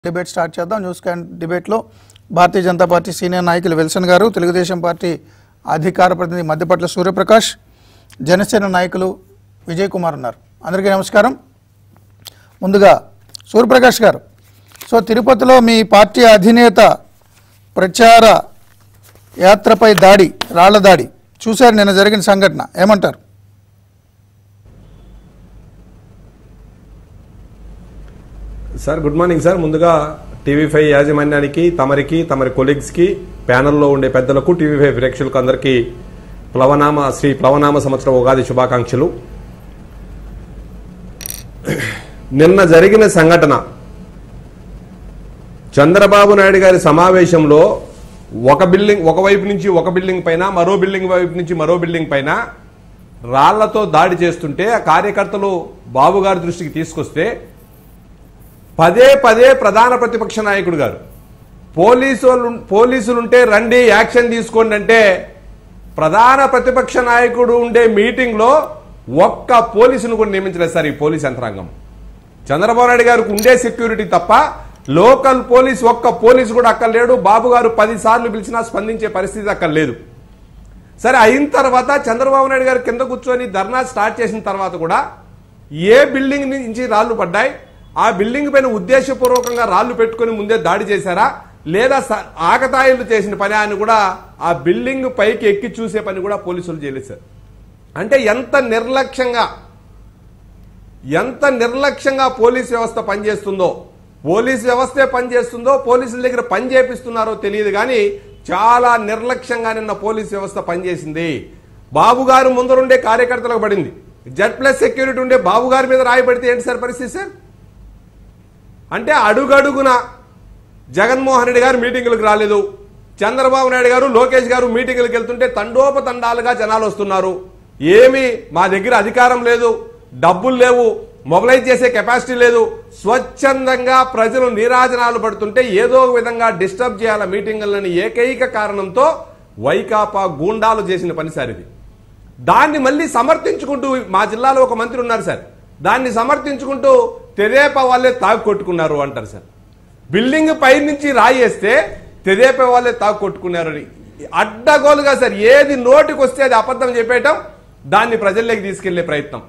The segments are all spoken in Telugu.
డిబేట్ స్టార్ట్ చేద్దాం న్యూస్ క్యాన్ డిబేట్లో భారతీయ జనతా పార్టీ సీనియర్ నాయకులు విల్సన్ గారు తెలుగుదేశం పార్టీ అధికార ప్రతినిధి మధ్యపట్ల సూర్యప్రకాష్ జనసేన నాయకులు విజయ్ కుమార్ ఉన్నారు అందరికీ నమస్కారం ముందుగా సూర్యప్రకాష్ గారు సో తిరుపతిలో మీ పార్టీ అధినేత ప్రచార యాత్రపై దాడి రాళ్ల దాడి చూశారు నిన్న జరిగిన సంఘటన ఏమంటారు సార్ గుడ్ మార్నింగ్ సార్ ముందుగా టీవీ ఫైవ్ యాజమాన్యానికి తమరికి తమరి కొలీగ్స్కి ప్యానల్లో ఉండే పెద్దలకు టీవీ ఫైవ్ ప్రేక్షకులకు అందరికీ ప్లవనామ శ్రీ ప్లవనామ సంవత్సరం ఉగాది శుభాకాంక్షలు నిన్న జరిగిన సంఘటన చంద్రబాబు నాయుడు గారి సమావేశంలో ఒక బిల్డింగ్ ఒకవైపు నుంచి ఒక బిల్డింగ్ పైన మరో బిల్డింగ్ వైపు నుంచి మరో బిల్డింగ్ పైన రాళ్లతో దాడి చేస్తుంటే ఆ కార్యకర్తలు బాబు గారి దృష్టికి తీసుకొస్తే పదే పదే ప్రధాన ప్రతిపక్ష నాయకుడు గారు పోలీసు పోలీసులుంటే రండి యాక్షన్ తీసుకోండి అంటే ప్రధాన ప్రతిపక్ష నాయకుడు ఉండే మీటింగ్లో ఒక్క పోలీసును కూడా నియమించలేదు సార్ ఈ పోలీస్ యంత్రాంగం చంద్రబాబు నాయుడు గారికి ఉండే సెక్యూరిటీ తప్ప లోకల్ పోలీస్ ఒక్క పోలీసు కూడా అక్కడ లేడు బాబు గారు పది సార్లు పిలిచినా స్పందించే పరిస్థితి అక్కడ లేదు సరే అయిన తర్వాత చంద్రబాబు నాయుడు గారు కింద కూర్చొని ధర్నా స్టార్ట్ చేసిన తర్వాత కూడా ఏ బిల్డింగ్ నుంచి రాళ్లు పడ్డాయి ఆ బిల్డింగ్ పైన ఉద్దేశపూర్వకంగా రాళ్లు పెట్టుకొని ముందే దాడి చేశారా లేదా స- ఆకతాయిలు చేసిన పని అని కూడా ఆ బిల్డింగ్ పైకి ఎక్కి చూసే పని కూడా పోలీసులు చేయలేదు సార్ అంటే ఎంత నిర్లక్ష్యంగా ఎంత నిర్లక్ష్యంగా పోలీస్ వ్యవస్థ పనిచేస్తుందో పోలీస్ వ్యవస్థే పనిచేస్తుందో పోలీసుల దగ్గర పని చేపిస్తున్నారో తెలియదు కానీ చాలా నిర్లక్ష్యంగా నిన్న పోలీస్ వ్యవస్థ పనిచేసింది బాబు గారు ముందరుండే కార్యకర్తలకు పడింది జెడ్ ప్లస్ సెక్యూరిటీ ఉండే బాబు గారి మీద రాయి పడితే ఏంటి సార్ పరిస్థితి సార్ అంటే అడుగడుగున జగన్మోహన్ రెడ్డి గారు మీటింగులకు రాలేదు చంద్రబాబు నాయుడు గారు లోకేష్ గారు మీటింగులకు వెళ్తుంటే తండోపతండాలుగా జనాలు వస్తున్నారు ఏమి మా దగ్గర అధికారం లేదు డబ్బులు లేవు మొబిలైజ్ చేసే కెపాసిటీ లేదు స్వచ్ఛందంగా ప్రజలు నీరాజనాలు పడుతుంటే ఏదో ఒక విధంగా డిస్టర్బ్ చేయాల మీటింగులని ఏకైక కారణంతో వైకాపా గూండాలు చేసిన పని సార్ ఇది దాన్ని మళ్ళీ సమర్థించుకుంటూ మా జిల్లాలో ఒక మంత్రి ఉన్నారు సార్ దాన్ని సమర్థించుకుంటూ తెదేపా వాళ్ళే తాగు కొట్టుకున్నారు అంటారు సార్ బిల్డింగ్ పై నుంచి రాయి వేస్తే తెదేపా వాళ్ళే తాగు కొట్టుకున్నారని అడ్డగోలుగా సార్ ఏది నోటికి వస్తే అది అబద్ధం చెప్పేయటం దాన్ని ప్రజల్లోకి తీసుకెళ్లే ప్రయత్నం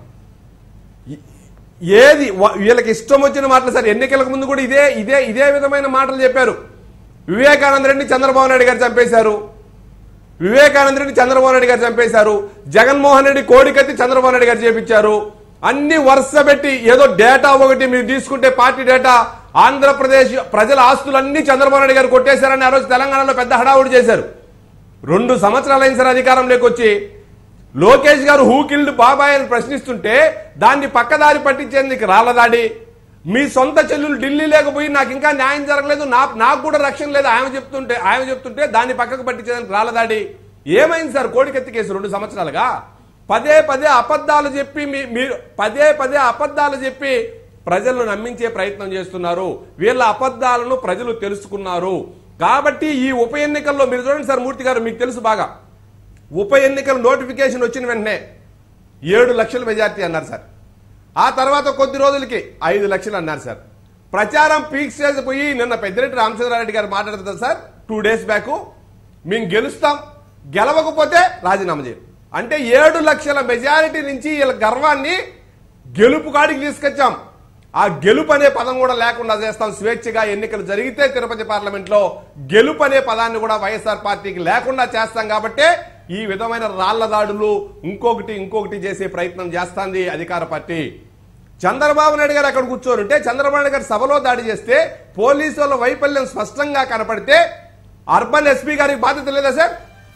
ఏది వ- వీళ్ళకి ఇష్టం వచ్చిన మాటలు సార్ ఎన్నికలకు ముందు కూడా ఇదే ఇదే ఇదే విధమైన మాటలు చెప్పారు వివేకానంద రెడ్డి చంద్రబాబు నాయుడు గారు చంపేశారు వివేకానంద రెడ్డి చంద్రబాబు నాయుడు గారు చంపేశారు జగన్మోహన్ రెడ్డి కోడికత్తి చంద్రబాబు నాయుడు గారు చేపించారు అన్ని వరుస పెట్టి ఏదో డేటా ఒకటి మీరు తీసుకుంటే పార్టీ డేటా ఆంధ్రప్రదేశ్ ప్రజల ఆస్తులన్నీ చంద్రబాబు నాయుడు గారు కొట్టేశారని ఆ రోజు తెలంగాణలో పెద్ద హడావుడి చేశారు రెండు సంవత్సరాలు అయిన సార్ అధికారంలోకి వచ్చి లోకేష్ గారు హూ కిల్డ్ బాబాయ్ అని ప్రశ్నిస్తుంటే దాన్ని పక్కదారి పట్టించేందుకు రాలదాడి మీ సొంత చెల్లెలు ఢిల్లీ లేకపోయి నాకు ఇంకా న్యాయం జరగలేదు నా నాకు కూడా రక్షణ లేదు ఆమె చెప్తుంటే ఆమె చెప్తుంటే దాన్ని పక్కకు పట్టించేందుకు రాలదాడి ఏమైంది సార్ కోడికెత్తి కేసు రెండు సంవత్సరాలుగా పదే పదే అబద్ధాలు చెప్పి మీ- మీరు పదే పదే అబద్ధాలు చెప్పి ప్రజలను నమ్మించే ప్రయత్నం చేస్తున్నారు వీళ్ళ అబద్ధాలను ప్రజలు తెలుసుకున్నారు కాబట్టి ఈ ఉప ఎన్నికల్లో మీరు చూడండి సార్ మూర్తి గారు మీకు తెలుసు బాగా ఉప ఎన్నికల నోటిఫికేషన్ వచ్చిన వెంటనే ఏడు లక్షల మెజార్టీ అన్నారు సార్ ఆ తర్వాత కొద్ది రోజులకి ఐదు లక్షలు అన్నారు సార్ ప్రచారం పీక్స్ చేసిపోయి నిన్న పెద్దిరెడ్డి రామచంద్రారెడ్డి గారు మాట్లాడుతారు సార్ టూ డేస్ బ్యాక్ మేము గెలుస్తాం గెలవకపోతే రాజీనామా చేయం అంటే ఏడు లక్షల మెజారిటీ నుంచి వీళ్ళ గర్వాన్ని గెలుపు కాడికి తీసుకొచ్చాం ఆ గెలుపు అనే పదం కూడా లేకుండా చేస్తాం స్వేచ్ఛగా ఎన్నికలు జరిగితే తిరుపతి పార్లమెంట్ లో గెలుపు అనే పదాన్ని కూడా వైఎస్ఆర్ పార్టీకి లేకుండా చేస్తాం కాబట్టే ఈ విధమైన రాళ్ల దాడులు ఇంకొకటి ఇంకొకటి చేసే ప్రయత్నం చేస్తాంది అధికార పార్టీ చంద్రబాబు నాయుడు గారు అక్కడ కూర్చోరుంటే చంద్రబాబు నాయుడు గారు సభలో దాడి చేస్తే పోలీసుల వైఫల్యం స్పష్టంగా కనపడితే అర్బన్ ఎస్పీ గారికి బాధ్యత లేదా సార్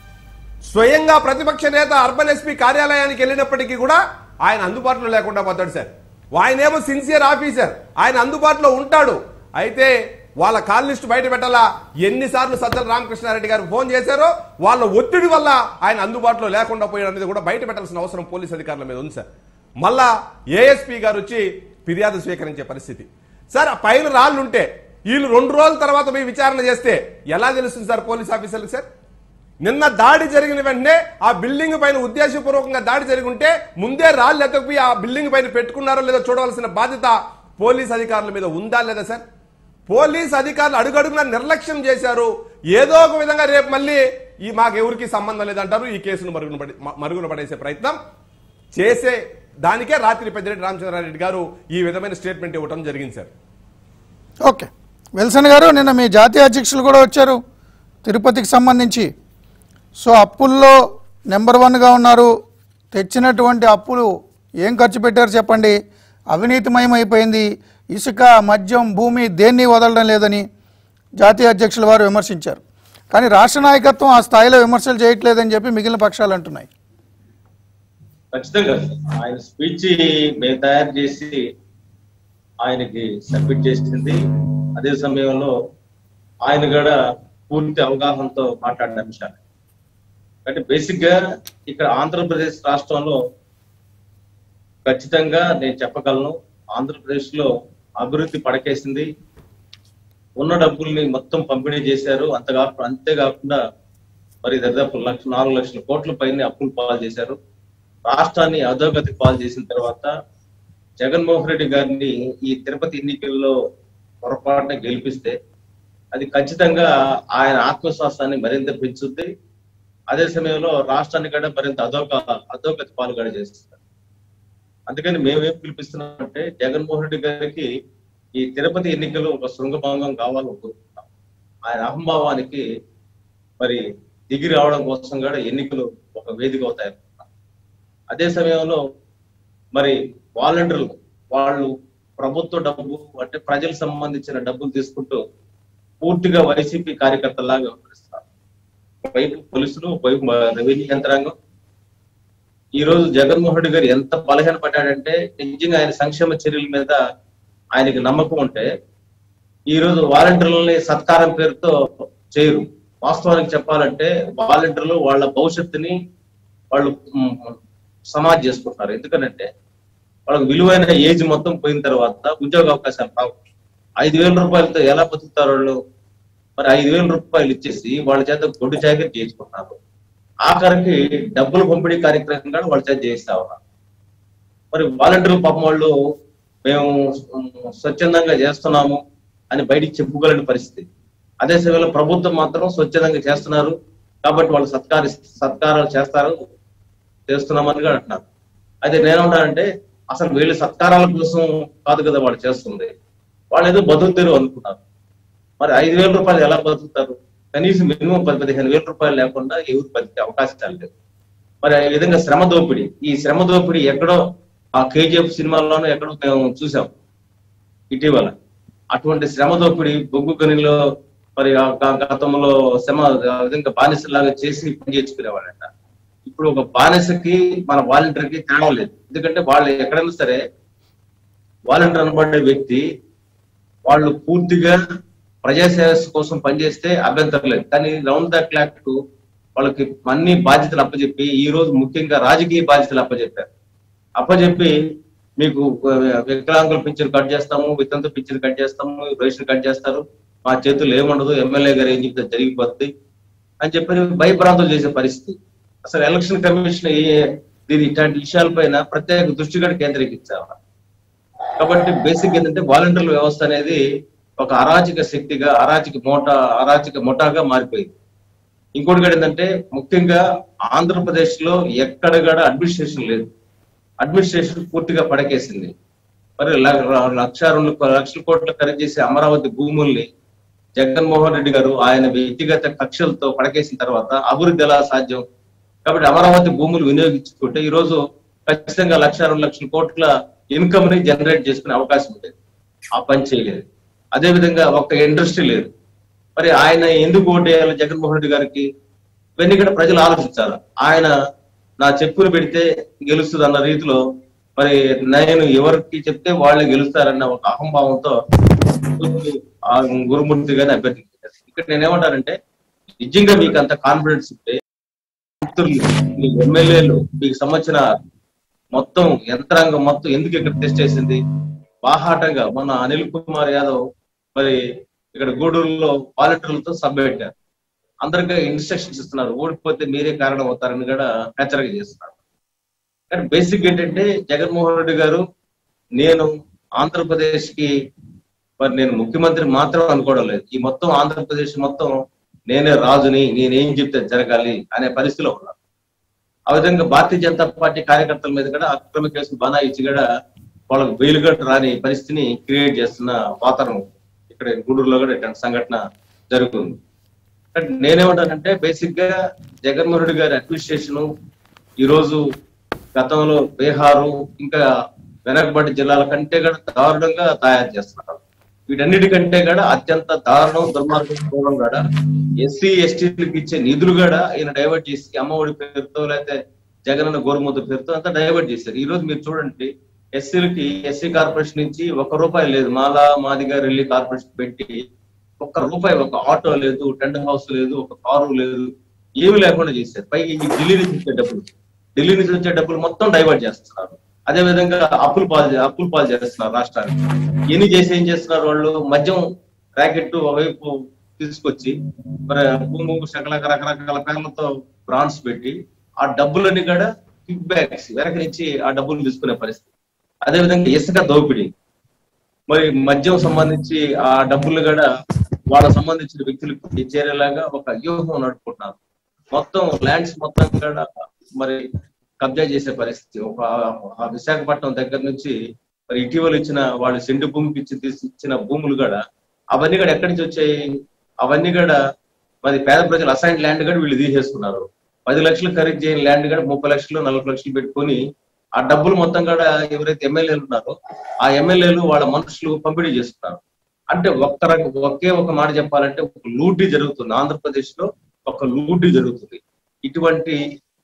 స్వయంగా ప్రతిపక్ష నేత అర్బన్ ఎస్పీ కార్యాలయానికి వెళ్ళినప్పటికీ కూడా ఆయన అందుబాటులో లేకుండా పోతాడు సార్ ఆయనేమో సిన్సియర్ ఆఫీసర్ ఆయన అందుబాటులో ఉంటాడు అయితే వాళ్ళ కాల్ లిస్ట్ బయట పెట్టాలా ఎన్నిసార్లు సజ్జల రామకృష్ణారెడ్డి గారు ఫోన్ చేశారో వాళ్ళ ఒత్తిడి వల్ల ఆయన అందుబాటులో లేకుండా పోయాడు అనేది కూడా బయట పెట్టాల్సిన అవసరం పోలీస్ అధికారుల మీద ఉంది సార్ మళ్ళా ఏఎస్పీ గారు వచ్చి ఫిర్యాదు స్వీకరించే పరిస్థితి సార్ ఆ పైన రాళ్ళు ఉంటే వీళ్ళు రెండు రోజుల తర్వాత పోయి విచారణ చేస్తే ఎలా తెలుస్తుంది సార్ పోలీస్ ఆఫీసర్లకు సార్ నిన్న దాడి జరిగిన వెంటనే ఆ బిల్డింగ్ పైన ఉద్దేశపూర్వకంగా దాడి జరిగి ఉంటే ముందే రాళ్ళు ఎత్తకపోయి ఆ బిల్డింగ్ పైన పెట్టుకున్నారో లేదో చూడవలసిన బాధ్యత పోలీస్ అధికారుల మీద ఉందా లేదా సార్ పోలీస్ అధికారులు అడుగడుగునా నిర్లక్ష్యం చేశారు ఏదో ఒక విధంగా రేపు మళ్ళీ ఈ మాకెవరికి సంబంధం లేదంటారు ఈ కేసును మరుగున పడి మ- మరుగున పడేసే ప్రయత్నం చేసే దానికే రాత్రి పెద్దిరెడ్డి రామచంద్రారెడ్డి గారు ఈ విధమైన స్టేట్మెంట్ ఇవ్వడం జరిగింది సార్ ఓకే విల్సన్ గారు నిన్న మీ జాతీయ అధ్యక్షులు కూడా వచ్చారు తిరుపతికి సంబంధించి సో అప్పుల్లో నెంబర్ వన్గా ఉన్నారు తెచ్చినటువంటి అప్పులు ఏం ఖర్చు పెట్టారు చెప్పండి అవినీతిమయం అయిపోయింది ఇసుక మద్యం భూమి దేన్ని వదలడం లేదని జాతీయ అధ్యక్షుల వారు విమర్శించారు కానీ రాష్ట్ర నాయకత్వం ఆ స్థాయిలో విమర్శలు చేయట్లేదని చెప్పి మిగిలిన పక్షాలు అంటున్నాయి ఖచ్చితంగా ఆయన స్పీచ్ మేము తయారు చేసి ఆయనకి సబ్మిట్ చేసింది అదే సమయంలో ఆయన కూడా పూర్తి అవగాహనతో మాట్లాడిన అంశాలు అంటే బేసిక్ గా ఇక్కడ ఆంధ్రప్రదేశ్ రాష్ట్రంలో ఖచ్చితంగా నేను చెప్పగలను ఆంధ్రప్రదేశ్ లో అభివృద్ధి పడకేసింది ఉన్న డబ్బుల్ని మొత్తం పంపిణీ చేశారు అంతగా అంతేకాకుండా మరి దాదాపు లక్ష నాలుగు లక్షల కోట్ల పైన అప్పులు పాలు చేశారు రాష్ట్రాన్ని అధోగతి పాలు చేసిన తర్వాత జగన్మోహన్ రెడ్డి గారిని ఈ తిరుపతి ఎన్నికల్లో పొరపాటున గెలిపిస్తే అది ఖచ్చితంగా ఆయన ఆత్మవిశ్వాసాన్ని మరింత పెంచుద్ది అదే సమయంలో రాష్ట్రాన్ని కూడా మరింత అధోక అధోగతి పాలు కూడా చేస్తారు అందుకని మేమేం పిలిపిస్తున్నామంటే జగన్మోహన్ రెడ్డి గారికి ఈ తిరుపతి ఎన్నికలు ఒక శృంగభంగం కావాలని కోరుకుంటున్నాం ఆయన అహంభావానికి మరి దిగి రావడం కోసం కూడా ఎన్నికలు ఒక వేదిక అవుతాయి అనుకుంటున్నాం. అదే సమయంలో మరి వాలంటీర్లు వాళ్ళు ప్రభుత్వ డబ్బు అంటే ప్రజలకు సంబంధించిన డబ్బులు తీసుకుంటూ పూర్తిగా వైసీపీ కార్యకర్తలాగా వ్యవహరిస్తారు వైపు పోలీసులు వైపు రెవెన్యూ యంత్రాంగం ఈ రోజు జగన్మోహన్ రెడ్డి గారు ఎంత బలహీన పడ్డాడంటే నిజంగా ఆయన సంక్షేమ చర్యల మీద ఆయనకి నమ్మకం ఉంటే ఈ రోజు వాలంటీర్లని సత్కారం పేరుతో చేయరు వాస్తవానికి చెప్పాలంటే వాలంటీర్లు వాళ్ళ భవిష్యత్తుని వాళ్ళు మ్, సమాజ్ చేసుకుంటున్నారు ఎందుకంటే వాళ్ళకి విలువైన ఏజ్ మొత్తం పోయిన తర్వాత ఉద్యోగ అవకాశాలు రావు ఐదు వేల రూపాయలతో ఎలా బతుకుతారు వాళ్ళు మరి ఐదు వేల రూపాయలు ఇచ్చేసి వాళ్ళ చేత గొడ్డు చాకరీ చేయించుకుంటున్నారు ఆఖరికి డబ్బులు పంపిణీ కార్యక్రమం కూడా వాళ్ళ చేత చేయిస్తా ఉన్నారు మరి వాలంటీర్లు పాపం వాళ్ళు మేము ఉమ్, స్వచ్ఛందంగా చేస్తున్నాము అని బయటికి చెప్పుకోలేని పరిస్థితి అదే సమయంలో ప్రభుత్వం మాత్రం స్వచ్ఛందంగా చేస్తున్నారు కాబట్టి వాళ్ళు సత్కారి సత్కారాలు చేస్తారు చేస్తున్నామని కూడా అంటున్నారు అయితే నేనేమంటానంటే అసలు వీళ్ళు సత్కారాల కోసం కాదు కదా వాళ్ళు చేస్తుంది వాళ్ళు ఏదో బతుకుతారు అనుకున్నారు మరి ఐదు వేల రూపాయలు ఎలా బతుకుతారు కనీసం మినిమం పది పదిహేను వేల రూపాయలు లేకుండా ఎవరు బతికే అవకాశాలు లేవు మరి ఈ విధంగా శ్రమ దోపిడీ ఈ శ్రమ దోపిడీ ఎక్కడో ఆ కేజీఎఫ్ సినిమాల్లోనూ ఎక్కడో మేము చూసాం ఇటీవల అటువంటి శ్రమ దోపిడీ బొగ్గు గనిలో మరి ఆ గ- గతంలో శ్రమ ఆ విధంగా బానిసలాగా చేసి పని చేసుకునేవాళ్ళంట ఇప్పుడు ఒక బానిసకి మన వాలంటీర్కి తేడా లేదు ఎందుకంటే వాళ్ళు ఎక్కడైనా సరే వాలంటీర్ అనబడే వ్యక్తి వాళ్ళు పూర్తిగా ప్రజాసేవ కోసం పనిచేస్తే అభ్యంతరం లేదు కానీ రౌండ్ ద క్లాక్ వాళ్ళకి అన్ని బాధ్యతలు అప్పచెప్పి ఈ రోజు ముఖ్యంగా రాజకీయ బాధ్యతలు అప్పచెప్పారు అప్పచెప్పి మీకు ఆ, వికలాంగుల పింఛన్ కట్ చేస్తాము వితంతు పింఛన్ కట్ చేస్తాము రేషన్ కట్ చేస్తారు మా చేతులు ఏముండదు ఎమ్మెల్యే గారు ఏం చెప్తే జరిగిపోద్ది అని చెప్పి భయభ్రాంతులు చేసే పరిస్థితి అసలు ఎలక్షన్ కమిషన్ ఏ- దీని ఇట్లాంటి విషయాలపైన ప్రత్యేక దృష్టి కూడా కేంద్రీకరించారు కాబట్టి బేసిక్ ఏంటంటే వాలంటీర్ల వ్యవస్థ అనేది ఒక అరాచక శక్తిగా అరాచక మోటా అరాచక ముఠాగా మారిపోయింది ఇంకోటి కూడా ఏంటంటే ముఖ్యంగా ఆంధ్రప్రదేశ్ లో ఎక్కడ కూడా అడ్మినిస్ట్రేషన్ లేదు అడ్మినిస్ట్రేషన్ పూర్తిగా పడకేసింది మరి ల- ల- లక్ష రెండు లక్షల కోట్ల ఖరీదు చేసే అమరావతి భూముల్ని జగన్మోహన్ రెడ్డి గారు ఆయన వ్యక్తిగత కక్షలతో పడకేసిన తర్వాత అభివృద్ధి ఎలా సాధ్యం కాబట్టి అమరావతి భూములు వినియోగించుకుంటే ఈ రోజు ఖచ్చితంగా లక్ష రెండు లక్షల కోట్ల ఇన్కమ్ ని జనరేట్ చేసుకునే అవకాశం ఉండేది ఆ పని చేయలేదు అదే విధంగా ఒక్క ఇండస్ట్రీ లేదు మరి ఆయన ఎందుకు ఓటు వేయాలి జగన్మోహన్ రెడ్డి గారికి ఇవన్నీ కూడా ప్రజలు ఆలోచించాలి ఆయన నా చెప్పులు పెడితే గెలుస్తుంది అన్న రీతిలో మరి నేను ఎవరికి చెప్తే వాళ్ళే గెలుస్తారన్న ఒక అహంభావంతో ఆ గురుమూర్తి గారిని అభ్యర్థించారు ఇక్కడ నేనేమంటానంటే నిజంగా మీకు అంత కాన్ఫిడెన్స్ ఉంటే మంత్రులు మీ ఎమ్మెల్యేలు మీకు సంబంధించిన మొత్తం యంత్రాంగం మొత్తం ఎందుకు ఇక్కడ టెస్ట్ చేసింది బాహాటంగా మొన్న అనిల్ కుమార్ యాదవ్ మరి ఇక్కడ గూడూరులో వాలంటీర్లతో సభ పెట్టారు అందరికీ ఇన్స్ట్రక్షన్స్ ఇస్తున్నారు ఓడిపోతే మీరే కారణం అవుతారని కూడా హెచ్చరిక చేస్తున్నారు కానీ బేసిక్ ఏంటంటే జగన్మోహన్ రెడ్డి గారు నేను ఆంధ్రప్రదేశ్ కి మరి నేను ముఖ్యమంత్రి మాత్రం అనుకోవడం లేదు ఈ మొత్తం ఆంధ్రప్రదేశ్ మొత్తం నేనే రాజుని నేనేం చెప్తే జరగాలి అనే పరిస్థితిలో ఉన్నాను ఆ విధంగా భారతీయ జనతా పార్టీ కార్యకర్తల మీద కూడా అక్రమ కేసులు బనాయించి కూడా వాళ్ళకు బెయిలుగట్టు రాని పరిస్థితిని క్రియేట్ చేస్తున్న వాతావరణం ఇక్కడ గూడూరులో కూడా ఇట్లాంటి సంఘటన జరుగుతుంది కానీ నేనేమంటానంటే బేసిక్ గా జగన్మోహన్ రెడ్డి గారి అడ్మినిస్ట్రేషన్ ఈ రోజు గతంలో బీహారు ఇంకా వెనకబడి జిల్లాల కంటే కూడా దారుణంగా తయారు చేస్తున్నారు వీటన్నిటికంటే కూడా అత్యంత దారుణం దుర్మార్గం కూడా కూడా ఎస్సీ ఎస్టీలకు ఇచ్చే నిధులు కూడా ఈయన డైవర్ట్ చేసి అమ్మఒడి పేరుతో లేకపోతే జగనన్న గోరుముద్ద పేరుతో అంతా డైవర్ట్ చేశారు ఈ రోజు మీరు చూడండి ఎస్సీలకి ఎస్సీ కార్పొరేషన్ నుంచి ఒక రూపాయి లేదు మాలా మాదిగా రెల్లి కార్పొరేషన్ పెట్టి ఒక్క రూపాయి ఒక ఆటో లేదు టెంట్ హౌస్ లేదు ఒక కారు లేదు ఏమి లేకుండా చేశారు పైగా ఈ ఢిల్లీ నుంచి వచ్చే డబ్బులు ఢిల్లీ నుంచి వచ్చే డబ్బులు మొత్తం డైవర్ట్ చేస్తున్నారు అదే విధంగా అప్పులు పాలు అప్పులు పాలు చేస్తున్నారు రాష్ట్రానికి ఎన్ని చేసి ఏం చేస్తున్నారు వాళ్ళు మద్యం ర్యాకెట్ ఒకవైపు తీసుకొచ్చి మరి భూమి శకలక రకరకాల పేర్లతో బ్రాండ్స్ పెట్టి ఆ డబ్బులన్నీ కూడా కిక్ బ్యాక్స్ వెనక నుంచి ఆ డబ్బులు తీసుకునే పరిస్థితి అదే విధంగా ఇసుక దోపిడీ మరి మద్యం సంబంధించి ఆ డబ్బులు కూడా వాళ్ళ సంబంధించిన వ్యక్తులకు చేరేలాగా ఒక వ్యూహం నడుపుకుంటున్నారు మొత్తం ల్యాండ్స్ మొత్తం కూడా మరి కబ్జా చేసే పరిస్థితి ఒక ఆ విశాఖపట్నం దగ్గర నుంచి మరి ఇటీవల ఇచ్చిన వాళ్ళు సెంటు భూమికి ఇచ్చి తీసి ఇచ్చిన భూములు కూడా అవన్నీ కూడా ఎక్కడి నుంచి వచ్చాయి అవన్నీ కూడా మరి పేద ప్రజలు అసైన్ ల్యాండ్ కూడా వీళ్ళు తీసేసుకున్నారు పది లక్షలు ఖరీదు చేయని ల్యాండ్ కూడా ముప్పై లక్షలు నలభై లక్షలు పెట్టుకొని ఆ డబ్బులు మొత్తం కూడా ఎవరైతే ఎమ్మెల్యేలు ఉన్నారో ఆ ఎమ్మెల్యేలు వాళ్ళ మనుషులు పంపిణీ చేస్తున్నారు అంటే ఒక్క రక- ఒకే ఒక మాట చెప్పాలంటే ఒక లూటీ జరుగుతుంది ఆంధ్రప్రదేశ్ లో ఒక లూటీ జరుగుతుంది ఇటువంటి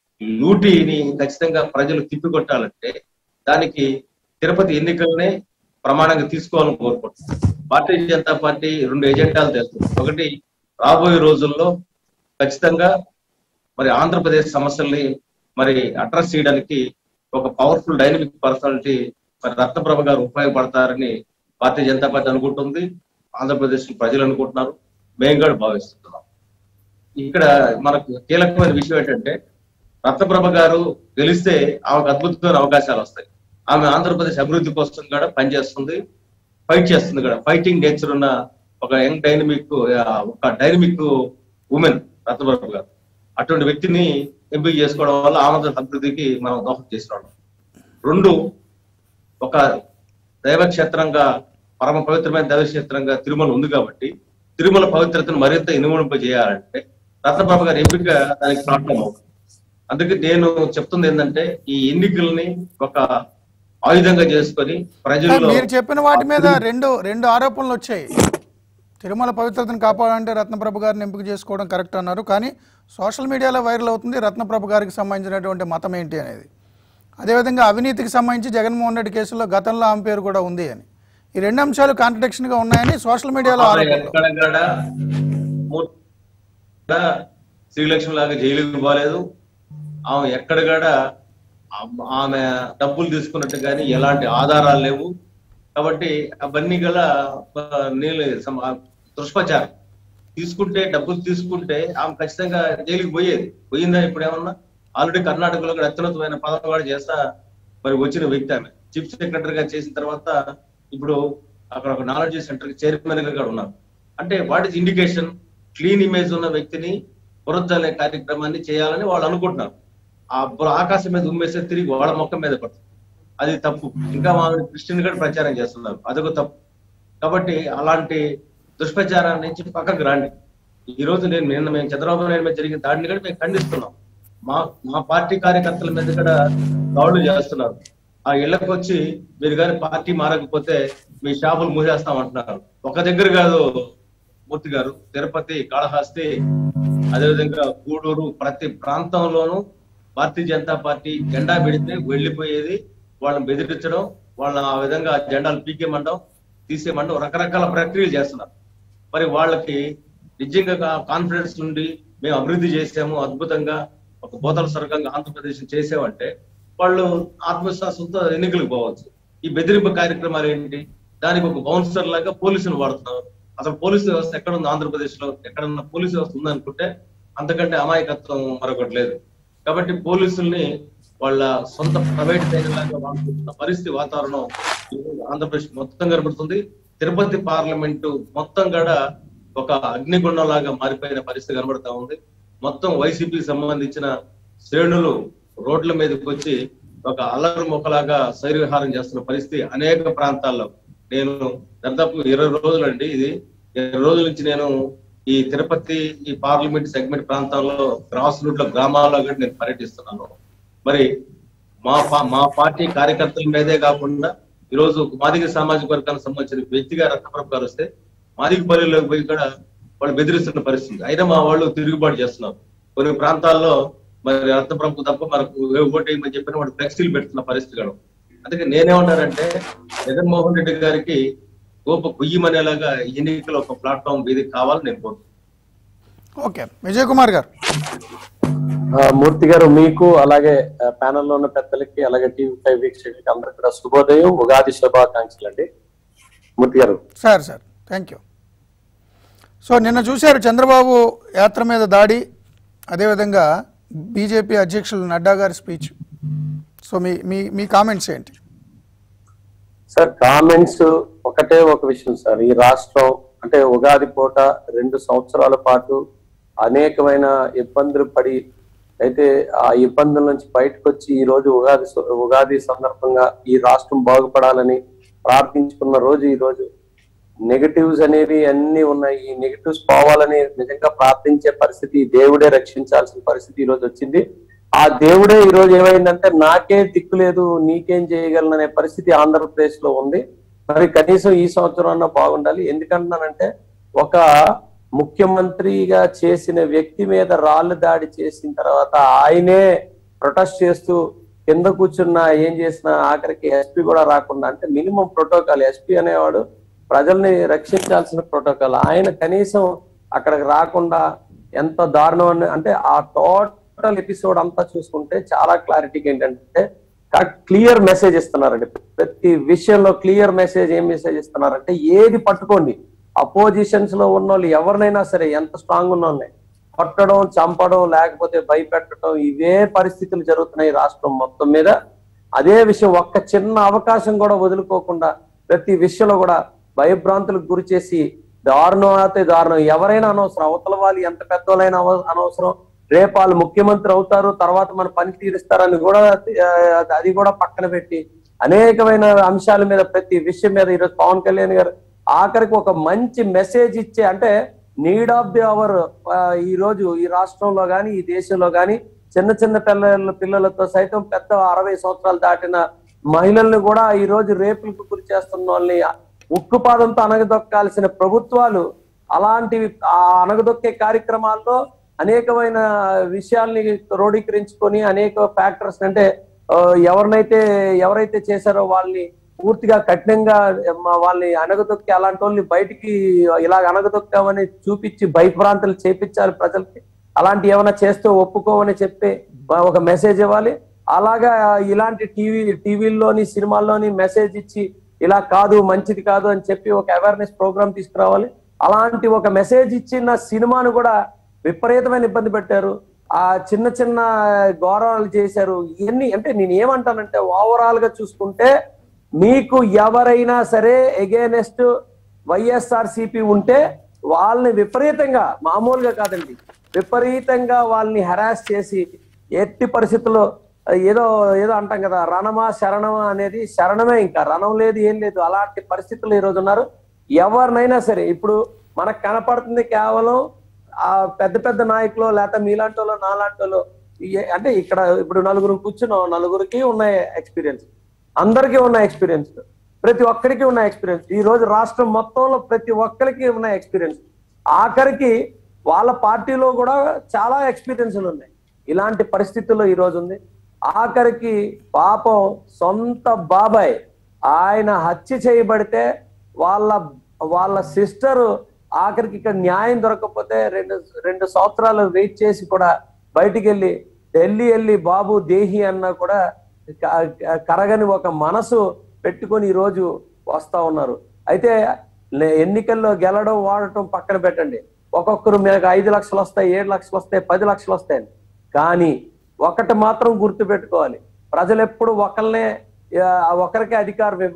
లూటీని ఖచ్చితంగా ప్రజలు తిప్పికొట్టాలంటే దానికి తిరుపతి ఎన్నికలనే ప్రమాణంగా తీసుకోవాలని కోరుకుంటున్నాను భారతీయ జనతా పార్టీ రెండు ఎజెండాలు తెస్తుంది ఒకటి రాబోయే రోజుల్లో ఖచ్చితంగా మరి ఆంధ్రప్రదేశ్ సమస్యల్ని మరి అడ్రస్ చేయడానికి ఒక పవర్ఫుల్ డైనమిక్ పర్సనాలిటీ మరి రత్నప్రభ గారు ఉపయోగపడతారని భారతీయ జనతా పార్టీ అనుకుంటుంది ఆంధ్రప్రదేశ్ ప్రజలు అనుకుంటున్నారు మేము కూడా భావిస్తున్నాం ఇక్కడ మనకు కీలకమైన విషయం ఏంటంటే రత్నప్రభ గారు గెలిస్తే ఆమెకు అద్భుతమైన అవకాశాలు వస్తాయి ఆమె ఆంధ్రప్రదేశ్ అభివృద్ధి కోసం కూడా పనిచేస్తుంది ఫైట్ చేస్తుంది కూడా ఫైటింగ్ నేచర్ ఉన్న ఒక యంగ్ డైనమిక్ ఒక డైనమిక్ ఉమెన్ రత్నప్రభ గారు అటువంటి వ్యక్తిని ఎంపిక చేసుకోవడం వల్ల ఆంధ్రప్రదేశ్ అభివృద్ధికి మనం దోహదం చేస్తున్నాం రెండు ఒక దైవక్షేత్రంగా పరమ పవిత్రమైన దైవక్షేత్రంగా తిరుమల ఉంది కాబట్టి తిరుమల పవిత్రతను మరింత ఇనుమడింప చేయాలంటే రత్నప్రభ గారి ఎంపిక దానికి ప్లాట్ఫామ్ అవుతుంది అందుకే నేను చెప్తుంది ఏంటంటే ఈ ఎన్నికల్ని ఒక ఆయుధంగా చేసుకొని ప్రజల్లో మీరు చెప్పిన వాటి మీద రెండు రెండు ఆరోపణలు వచ్చాయి తిరుమల పవిత్రతను కాపాడాలంటే రత్నప్రభ గారిని ఎంపిక చేసుకోవడం కరెక్ట్ అన్నారు కానీ సోషల్ మీడియాలో వైరల్ అవుతుంది రత్నప్రభ గారికి సంబంధించినటువంటి మతం ఏంటి అనేది అదేవిధంగా అవినీతికి సంబంధించి జగన్మోహన్ రెడ్డి కేసులో గతంలో ఆమె పేరు కూడా ఉంది అని ఈ రెండు అంశాలు కాంట్రడిక్షన్ గా ఉన్నాయని సోషల్ మీడియాలో ఆమె ఆరోపణలు ఎక్కడ కూడా మూర్తి కూడా శ్రీలక్ష్మి లాగా జైలుకి పోలేదు ఆమె ఎక్కడ కూడా ఆమె- ఆమె డబ్బులు తీసుకున్నట్టు కానీ ఎలాంటి ఆధారాలు లేవు కాబట్టి అవన్నీ గల ఆ, నీళ్ళు సమ- దుష్ప్రచారం తీసుకుంటే డబ్బులు తీసుకుంటే ఆమె ఖచ్చితంగా జైలుకి పోయేది పోయిందా ఇప్పుడు ఏమన్నా ఆల్రెడీ కర్ణాటకలో కూడా అత్యున్నతమైన పదవి కూడా చేస్తా మరి వచ్చిన వ్యక్తి ఆమె చీఫ్ సెక్రటరీ గా చేసిన తర్వాత ఇప్పుడు అక్కడ ఒక నాలెడ్జ్ సెంటర్ చైర్మన్ గా కూడా ఉన్నారు అంటే what is indication clean image ఉన్న వ్యక్తిని పునరుద్ధరణ కార్యక్రమాన్ని చేయాలని వాళ్ళు అనుకుంటున్నారు ఆ బుర- ఆకాశం మీద ఉమ్మేస్తే తిరిగి వాళ్ళ మొక్క మీద పడుతుంది అది తప్పు ఇంకా వాళ్ళని క్రిస్టియన్ కూడా ప్రచారం చేస్తున్నారు అదొక తప్పు కాబట్టి అలాంటి దుష్ప్రచారాన్ని నుంచి పక్కకు రాండి ఈ రోజు నేను నిన్న మేము చంద్రబాబు నాయుడు మీద జరిగిన దాడిని కూడా మేము ఖండిస్తున్నాం మా మా పార్టీ కార్యకర్తల మీద కూడా దాడులు చేస్తున్నారు ఆ ఇళ్లకు వచ్చి మీరు కానీ పార్టీ మారకపోతే మీ షాపులు మూసేస్తాం అంటున్నారు ఒక దగ్గర కాదు మూర్తి గారు తిరుపతి కాళహస్తి అదేవిధంగా గూడూరు ప్రతి ప్రాంతంలోనూ భారతీయ జనతా పార్టీ జెండా పెడితే వెళ్ళిపోయేది వాళ్ళని బెదిరించడం వాళ్ళని ఆ విధంగా జెండాలు పీకేమండం తీసేయమండం రకరకాల ప్రక్రియలు చేస్తున్నారు మరి వాళ్ళకి నిజంగా కాన్ఫిడెన్స్ నుండి మేము అభివృద్ధి చేసాము అద్భుతంగా ఒక బోతల స్వర్గంగా ఆంధ్రప్రదేశ్ చేసామంటే వాళ్ళు ఆత్మవిశ్వాసంతో ఎన్నికలకు పోవచ్చు ఈ బెదిరింపు కార్యక్రమాలు ఏంటి దానికి ఒక బౌన్సర్ లాగా పోలీసులు వాడుతున్నారు అసలు పోలీసు వ్యవస్థ ఎక్కడ ఉంది ఆంధ్రప్రదేశ్ లో ఎక్కడన్నా పోలీసు వ్యవస్థ ఉందనుకుంటే అంతకంటే అమాయకత్వం మరొకటి లేదు కాబట్టి పోలీసుల్ని వాళ్ళ సొంత ప్రైవేట్ లాగా వాడుతున్న పరిస్థితి వాతావరణం ఈరోజు ఆంధ్రప్రదేశ్ మొత్తం కనబడుతుంది తిరుపతి పార్లమెంటు మొత్తం కూడా ఒక అగ్నిగుండం లాగా మారిపోయిన పరిస్థితి కనబడతా ఉంది మొత్తం వైసీపీకి సంబంధించిన శ్రేణులు రోడ్ల మీదకి వచ్చి ఒక అల్లరి మొక్కలాగా శైర్విహారం చేస్తున్న పరిస్థితి అనేక ప్రాంతాల్లో నేను దాదాపు ఇరవై రోజులండి ఇది ఇరవై రోజుల నుంచి నేను ఈ తిరుపతి ఈ పార్లమెంట్ సెగ్మెంట్ ప్రాంతాల్లో గ్రాస్ రూట్ లో గ్రామాల్లో కూడా నేను పర్యటిస్తున్నాను మరి మా పా- మా పార్టీ కార్యకర్తల మీదే కాకుండా ఈ రోజు మాదిగ సామాజిక వర్గానికి సంబంధించిన వ్యక్తిగా రత్నప్రభ గారు వస్తే మాదిగపల్లిలోకి పోయి కూడా వాళ్ళు బెదిరిస్తున్న పరిస్థితి అయినా మా వాళ్ళు తిరుగుబాటు చేస్తున్నారు కొన్ని ప్రాంతాల్లో మరి రత్నప్రభకు తప్ప మనకు ఏ ఓటు వేయమని చెప్పిన వాడు ఫ్లెక్సీలు పెడుతున్న పరిస్థితి కూడా ఉంది. అందుకే నేనేమంటానంటే జగన్మోహన్ రెడ్డి గారికి గోప కుయ్యమనేలాగా ఈ ఎన్నికల ఒక ప్లాట్ఫామ్ వేదిక కావాలని నేను కోరుతున్నాను ఓకే విజయ్ కుమార్ గారు ఆ, మూర్తి గారు మీకు అలాగే ప్యానెల్ లో ఉన్న పెద్దలకి అలాగే టీవీ ఫైవ్ వీక్షకులకి అందరికి కూడా శుభోదయం ఉగాది శుభాకాంక్షలు అండి మూర్తి గారు sir sir thank you so నిన్న చూశారు చంద్రబాబు యాత్ర మీద దాడి అదేవిధంగా బీజేపీ అధ్యక్షులు నడ్డా గారి స్పీచ్ సో మీ మీ మీ కామెంట్స్ ఏంటి సార్ కామెంట్స్ ఒకటే ఒక విషయం సార్ ఈ రాష్ట్రం అంటే ఉగాది పూట రెండు సంవత్సరాల పాటు అనేకమైన ఇబ్బందులు పడి అయితే ఆ ఇబ్బందుల నుంచి బయటకు వచ్చి ఈ రోజు ఉగాది సు- ఉగాది సందర్భంగా ఈ రాష్ట్రం బాగుపడాలని ప్రార్థించుకున్న రోజు ఈ రోజు నెగటివ్స్ అనేవి అన్ని ఉన్నాయి ఈ నెగటివ్స్ పోవాలని నిజంగా ప్రార్థించే పరిస్థితి దేవుడే రక్షించాల్సిన పరిస్థితి ఈ రోజు వచ్చింది ఆ దేవుడే ఈ రోజు ఏమైందంటే నాకే దిక్కు లేదు నీకేం చేయగలను అనే పరిస్థితి ఆంధ్రప్రదేశ్ లో ఉంది మరి కనీసం ఈ సంవత్సరం అన్నా బాగుండాలి ఎందుకంటున్నానంటే ఒక ముఖ్యమంత్రిగా చేసిన వ్యక్తి మీద రాళ్ళు దాడి చేసిన తర్వాత ఆయనే ప్రొటెస్ట్ చేస్తూ కింద కూర్చున్న ఏం చేసినా ఆఖరికి ఎస్పీ కూడా రాకుండా అంటే మినిమం ప్రోటోకాల్ ఎస్పీ అనేవాడు ప్రజల్ని రక్షించాల్సిన ప్రోటోకాల్ ఆయన కనీసం అక్కడికి రాకుండా ఎంత దారుణం అని- అంటే ఆ టోటల్ ఎపిసోడ్ అంతా చూసుకుంటే చాలా క్లారిటీగా ఏంటంటే క్లియర్ మెసేజ్ ఇస్తున్నారండి ప్రతి విషయంలో క్లియర్ మెసేజ్ ఏం మెసేజ్ ఇస్తున్నారంటే ఏది పట్టుకోండి అపోజిషన్స్ లో ఉన్న వాళ్ళు ఎవరినైనా సరే ఎంత స్ట్రాంగ్ ఉన్న వాళ్ళని కొట్టడం చంపడం లేకపోతే భయపెట్టడం ఇవే పరిస్థితులు జరుగుతున్నాయి రాష్ట్రం మొత్తం మీద అదే విషయం ఒక్క చిన్న అవకాశం కూడా వదులుకోకుండా ప్రతి విషయంలో కూడా భయభ్రాంతులకు గురి చేసి దారుణం అయితే దారుణం ఎవరైనా అనవసరం అవతల వాళ్ళు ఎంత పెద్దోళ్ళైనా అవ- అనవసరం రేపు వాళ్ళు ముఖ్యమంత్రి అవుతారు తర్వాత మన పని తీరుస్తారని కూడా ఆ, అది కూడా పక్కన పెట్టి అనేకమైన అంశాల మీద ప్రతి విషయం మీద ఈరోజు పవన్ కళ్యాణ్ గారు ఆఖరికి ఒక మంచి మెసేజ్ ఇచ్చే అంటే నీడ్ ఆఫ్ ది అవర్ ఈ రోజు ఈ రాష్ట్రంలో గాని ఈ దేశంలో గాని చిన్న చిన్న పిల్లల పిల్లలతో సైతం పెద్ద అరవై సంవత్సరాలు దాటిన మహిళల్ని కూడా ఈ రోజు రేపులకు గురి చేస్తున్న వాళ్ళని ఉక్కుపాదంతో అనగదొక్కాల్సిన ప్రభుత్వాలు అలాంటివి ఆ అనగదొక్కే కార్యక్రమాల్లో అనేకమైన విషయాల్ని క్రోడీకరించుకొని అనేక ఫ్యాక్టర్స్ అంటే ఆ, ఎవరినైతే ఎవరైతే చేశారో వాళ్ళని పూర్తిగా కఠినంగా మ- వాళ్ళని అనగదొక్కి అలాంటి వాళ్ళని బయటికి ఇలాగ అనగదొక్కామని చూపించి భయభ్రాంతులు చేపించాలి ప్రజలకి అలాంటి ఏమైనా చేస్తే ఒప్పుకోమని చెప్పి ఒక మెసేజ్ ఇవ్వాలి అలాగా ఇలాంటి టీవీ టీవీల్లోని సినిమాల్లోని మెసేజ్ ఇచ్చి ఇలా కాదు మంచిది కాదు అని చెప్పి ఒక అవేర్నెస్ ప్రోగ్రామ్ తీసుకురావాలి అలాంటి ఒక మెసేజ్ ఇచ్చిన సినిమాను కూడా విపరీతమైన ఇబ్బంది పెట్టారు ఆ చిన్న చిన్న గౌరవాలు చేశారు ఇవన్నీ అంటే నేను ఏమంటానంటే ఓవరాల్ గా చూసుకుంటే మీకు ఎవరైనా సరే ఎగేనెస్ట్ వైఎస్ఆర్ సిపి ఉంటే వాళ్ళని విపరీతంగా మామూలుగా కాదండి విపరీతంగా వాళ్ళని హెరాస్ చేసి ఎట్టి పరిస్థితుల్లో ఏదో ఏదో అంటాం కదా రణమా శరణమా అనేది శరణమే ఇంకా రణం లేదు ఏం లేదు అలాంటి పరిస్థితులు ఈ రోజు ఉన్నారు ఎవరినైనా సరే ఇప్పుడు మనకు కనపడుతుంది కేవలం ఆ పెద్ద పెద్ద నాయకులు లేకపోతే మీలాంటి వాళ్ళు నాలాంటి వాళ్ళు ఏ- అంటే ఇక్కడ ఇప్పుడు నలుగురు కూర్చున్నాం నలుగురికి ఉన్నాయి ఎక్స్పీరియన్స్ అందరికీ ఉన్న ఎక్స్పీరియన్స్ ప్రతి ఒక్కరికి ఉన్న ఎక్స్పీరియన్స్ ఈ రోజు రాష్ట్రం మొత్తంలో ప్రతి ఒక్కరికి ఉన్న ఎక్స్పీరియన్స్ ఆఖరికి వాళ్ళ పార్టీలో కూడా చాలా ఎక్స్పీరియన్స్లు ఉన్నాయి ఇలాంటి పరిస్థితుల్లో ఈ రోజు ఉంది ఆఖరికి పాపం సొంత బాబాయ్ ఆయన హత్య చేయబడితే వాళ్ళ వాళ్ళ సిస్టర్ ఆఖరికి ఇక్కడ న్యాయం దొరకకపోతే రెండు రెండు సంవత్సరాలు వెయిట్ చేసి కూడా బయటికి వెళ్ళి ఢిల్లీ వెళ్ళి బాబు దేహి అన్నా కూడా క- కరగని ఒక మనసు పెట్టుకొని ఈ రోజు వస్తా ఉన్నారు అయితే లే- ఎన్నికల్లో గెలడం వాడటం పక్కన పెట్టండి ఒక్కొక్కరు మీకు ఐదు లక్షలు వస్తాయి ఏడు లక్షలు వస్తాయి పది లక్షలు వస్తాయి కానీ ఒకటి మాత్రం గుర్తు పెట్టుకోవాలి ప్రజలు ఎప్పుడు ఒకరినే ఆ, ఒకరికే అధికారం ఇవ్వరు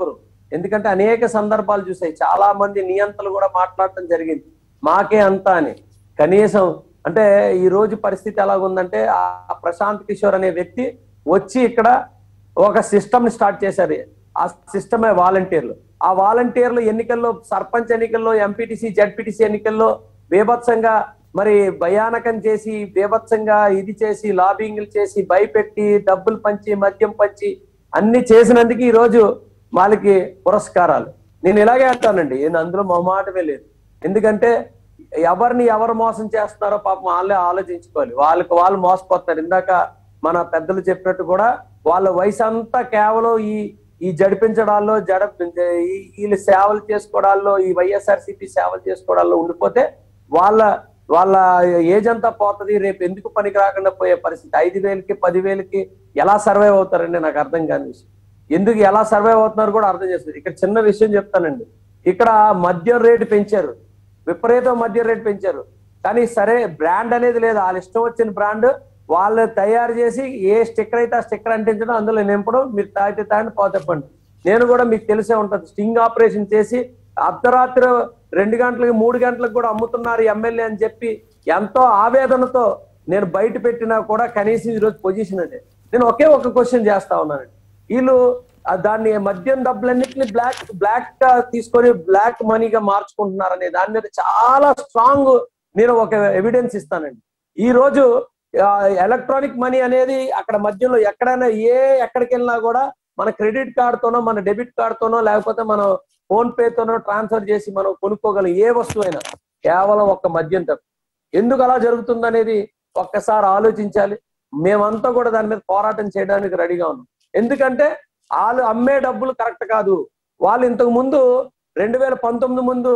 ఎందుకంటే అనేక సందర్భాలు చూసాయి చాలా మంది నియంతలు కూడా మాట్లాడటం జరిగింది మాకే అంతా అని కనీసం అంటే ఈ రోజు పరిస్థితి ఎలాగుందంటే ఆ ప్రశాంత్ కిషోర్ అనే వ్యక్తి వచ్చి ఇక్కడ ఒక సిస్టమ్ ని స్టార్ట్ చేశారు ఆ సిస్టమే వాలంటీర్లు ఆ వాలంటీర్లు ఎన్నికల్లో సర్పంచ్ ఎన్నికల్లో ఎంపీటీసీ జడ్పీటీసీ ఎన్నికల్లో బీభత్సంగా మరి భయానకం చేసి బీభత్సంగా ఇది చేసి లాబింగ్లు చేసి భయపెట్టి డబ్బులు పంచి మద్యం పంచి అన్ని చేసినందుకు ఈ రోజు వాళ్ళకి పురస్కారాలు నేను ఇలాగే అంటానండి నేను అందులో మొహమాటమే లేదు ఎందుకంటే ఎవరిని ఎవరు మోసం చేస్తున్నారో పాపం వాళ్ళే ఆలోచించుకోవాలి వాళ్ళకి వాళ్ళు మోసపోతారు ఇందాక మన పెద్దలు చెప్పినట్టు కూడా వాళ్ళ వయసు అంతా కేవలం ఈ ఈ జడిపించడాల్లో జడ ఈ- వీళ్ళు సేవలు చేసుకోవడాల్లో ఈ వైఎస్ఆర్సీపీ సేవలు చేసుకోవడాల్లో ఉండిపోతే వాళ్ళ వాళ్ళ ఏజ్ అంతా పోతుంది రేపు ఎందుకు పనికి రాకుండా పోయే పరిస్థితి ఐదు వేలకి పదివేలకి ఎలా సర్వైవ్ అవుతారండి నాకు అర్థం కాని విషయం ఎందుకు ఎలా సర్వైవ్ అవుతున్నారు కూడా అర్థం చేస్తుంది ఇక్కడ చిన్న విషయం చెప్తానండి ఇక్కడ మద్యం రేటు పెంచారు విపరీతం మద్యం రేటు పెంచారు కానీ సరే బ్రాండ్ అనేది లేదు వాళ్ళ ఇష్టం వచ్చిన బ్రాండ్ వాళ్ళు తయారు చేసి ఏ స్టిక్కర్ అయితే ఆ స్టిక్కర్ అంటించడం అందులో నింపడం మీరు తాగితే తాగండి పోతెప్పండి నేను కూడా మీకు తెలిసే ఉంటుంది స్టింగ్ ఆపరేషన్ చేసి అర్ధరాత్రి రెండు గంటలకి మూడు గంటలకు కూడా అమ్ముతున్నారు ఎమ్మెల్యే అని చెప్పి ఎంతో ఆవేదనతో నేను బయట పెట్టినా కూడా కనీసం ఈరోజు పొజిషన్ అదే నేను ఒకే ఒక క్వశ్చన్ చేస్తా ఉన్నానండి వీళ్ళు ఆ దాన్ని మద్యం డబ్బులన్నింటినీ బ్లాక్ బ్లాక్ గా తీసుకొని బ్లాక్ మనీగా మార్చుకుంటున్నారు అనే దాని మీద చాలా స్ట్రాంగ్ నేను ఒక ఎవిడెన్స్ ఇస్తానండి ఈ రోజు ఎలక్ట్రానిక్ మనీ అనేది అక్కడ మధ్యలో ఎక్కడైనా ఏ ఎక్కడికి వెళ్ళినా కూడా మన క్రెడిట్ కార్డుతోనో మన డెబిట్ కార్డుతోనో లేకపోతే మనం ఫోన్ పేతోనో ట్రాన్స్ఫర్ చేసి మనం కొనుక్కోగలం ఏ వస్తువైనా కేవలం ఒక్క మద్యం తప్ప ఎందుకు అలా జరుగుతుంది అనేది ఒక్కసారి ఆలోచించాలి మేమంతా కూడా దాని మీద పోరాటం చేయడానికి రెడీగా ఉన్నాం ఎందుకంటే వాళ్ళు అమ్మే డబ్బులు కరెక్ట్ కాదు వాళ్ళు ఇంతకు ముందు రెండు వేల పంతొమ్మిది ముందు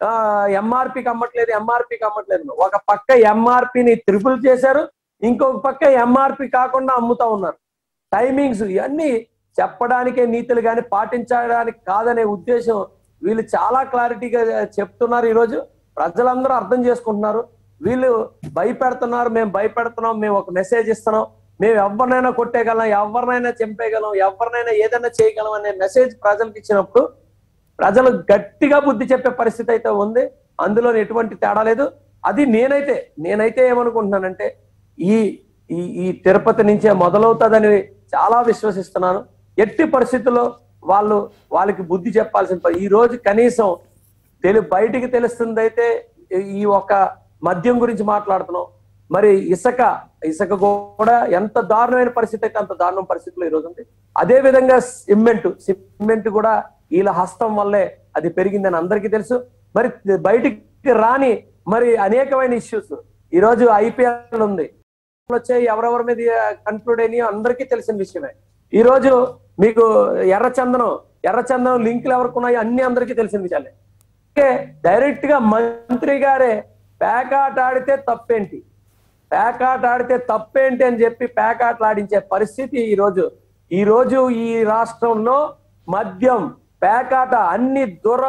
ఎంఆర్పికి అమ్మట్లేదు ఎంఆర్పికి అమ్మట్లేదు ఒక పక్క ఎంఆర్పిని త్రిపుల్ చేశారు ఇంకొక పక్క ఎంఆర్పి కాకుండా అమ్ముతా ఉన్నారు టైమింగ్స్ ఇవన్నీ చెప్పడానికే నీతులు కానీ పాటించడానికి కాదనే ఉద్దేశం వీళ్ళు చాలా క్లారిటీగా చెప్తున్నారు ఈరోజు ప్రజలందరూ అర్థం చేసుకుంటున్నారు వీళ్ళు భయపెడుతున్నారు మేము భయపెడుతున్నాం మేము ఒక మెసేజ్ ఇస్తున్నాం మేము ఎవరినైనా కొట్టేయగలం ఎవరినైనా చంపేయగలం ఎవరినైనా ఏదైనా చేయగలం అనే మెసేజ్ ప్రజలకు ఇచ్చినప్పుడు ప్రజలు గట్టిగా బుద్ధి చెప్పే పరిస్థితి అయితే ఉంది అందులో ఎటువంటి తేడా లేదు అది నేనైతే నేనైతే ఏమనుకుంటున్నానంటే ఈ ఈ ఈ తిరుపతి నుంచే మొదలవుతుందని చాలా విశ్వసిస్తున్నాను ఎట్టి పరిస్థితుల్లో వాళ్ళు వాళ్ళకి బుద్ధి చెప్పాల్సిన పని ఈ రోజు కనీసం తెలి బయటికి తెలుస్తుంది అయితే ఈ ఒక మద్యం గురించి మాట్లాడుతున్నాం మరి ఇసుక ఇసుక కూడా ఎంత దారుణమైన పరిస్థితి అయితే అంత దారుణం పరిస్థితిలో ఈ రోజు ఉంది అదే విధంగా సిమెంట్ సిమెంట్ కూడా వీళ్ళ హస్తం వల్లే అది పెరిగిందని అందరికీ తెలుసు మరి బయటికి రాని మరి అనేకమైన ఇష్యూస్ ఈ రోజు ఐపీఎల్ ఉంది వచ్చాయి ఎవరెవరి మీద కన్క్లూడ్ అయినాయో అందరికీ తెలిసిన విషయమే ఈ రోజు మీకు ఎర్రచందనం ఎర్రచందనం లింకులు ఎవరికి ఉన్నాయో అన్ని అందరికీ తెలిసిన విషయాలే ఓకే డైరెక్ట్ గా మంత్రి గారే పేకాట ఆడితే తప్పేంటి పేకాట ఆడితే తప్పేంటి అని చెప్పి పేకాటలు ఆడించే పరిస్థితి ఈ రోజు ఈ రోజు ఈ రాష్ట్రంలో మద్యం పేకాట అన్ని దుర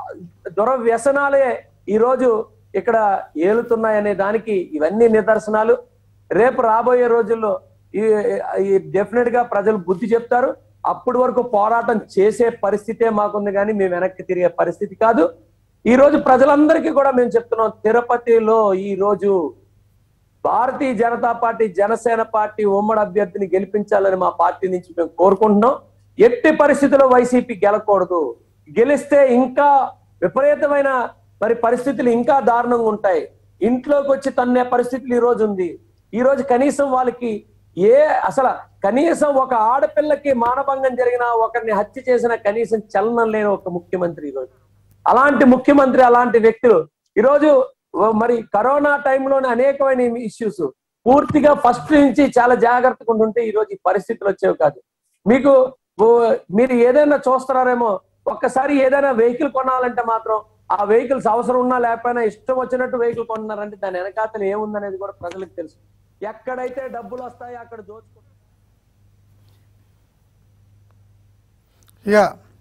దురవ్యసనాలే ఈ రోజు ఇక్కడ ఏలుతున్నాయనే దానికి ఇవన్నీ నిదర్శనాలు రేపు రాబోయే రోజుల్లో ఈ డెఫినెట్ గా ప్రజలు బుద్ధి చెప్తారు అప్పటి వరకు పోరాటం చేసే పరిస్థితే మాకుంది కానీ మేము వెనక్కి తిరిగే పరిస్థితి కాదు ఈ రోజు ప్రజలందరికీ కూడా మేము చెప్తున్నాం తిరుపతిలో ఈ రోజు భారతీయ జనతా పార్టీ జనసేన పార్టీ ఉమ్మడి అభ్యర్థిని గెలిపించాలని మా పార్టీ నుంచి మేము కోరుకుంటున్నాం ఎట్టి పరిస్థితుల్లో వైసీపీ గెలకూడదు గెలిస్తే ఇంకా విపరీతమైన మరి పరిస్థితులు ఇంకా దారుణంగా ఉంటాయి ఇంట్లోకి వచ్చి తన్నే పరిస్థితులు ఈ రోజు ఉంది ఈ రోజు కనీసం వాళ్ళకి ఏ అసలు కనీసం ఒక ఆడపిల్లకి మానభంగం జరిగిన ఒకరిని హత్య చేసిన కనీసం చలనం లేని ఒక ముఖ్యమంత్రి ఈరోజు అలాంటి ముఖ్యమంత్రి అలాంటి వ్యక్తులు ఈరోజు మరి కరోనా టైంలోనే అనేకమైన ఇష్యూస్ పూర్తిగా ఫస్ట్ నుంచి చాలా జాగ్రత్తగా ఉంటుంటే ఈ రోజు ఈ పరిస్థితులు వచ్చేవి కాదు మీకు మీరు ఏదైనా చూస్తున్నారేమో ఒక్కసారి ఏదైనా వెహికల్ కొనాలంటే మాత్రం ఆ వెహికల్స్ అవసరం ఉన్నా లేకపోయినా ఇష్టం వచ్చినట్టు వెహికల్ కొన్నారంటే దాని వెనకాతలు ఏముందనేది కూడా ప్రజలకు తెలుసు ఎక్కడైతే డబ్బులు వస్తాయో అక్కడ దోచుకుంటారు ఇక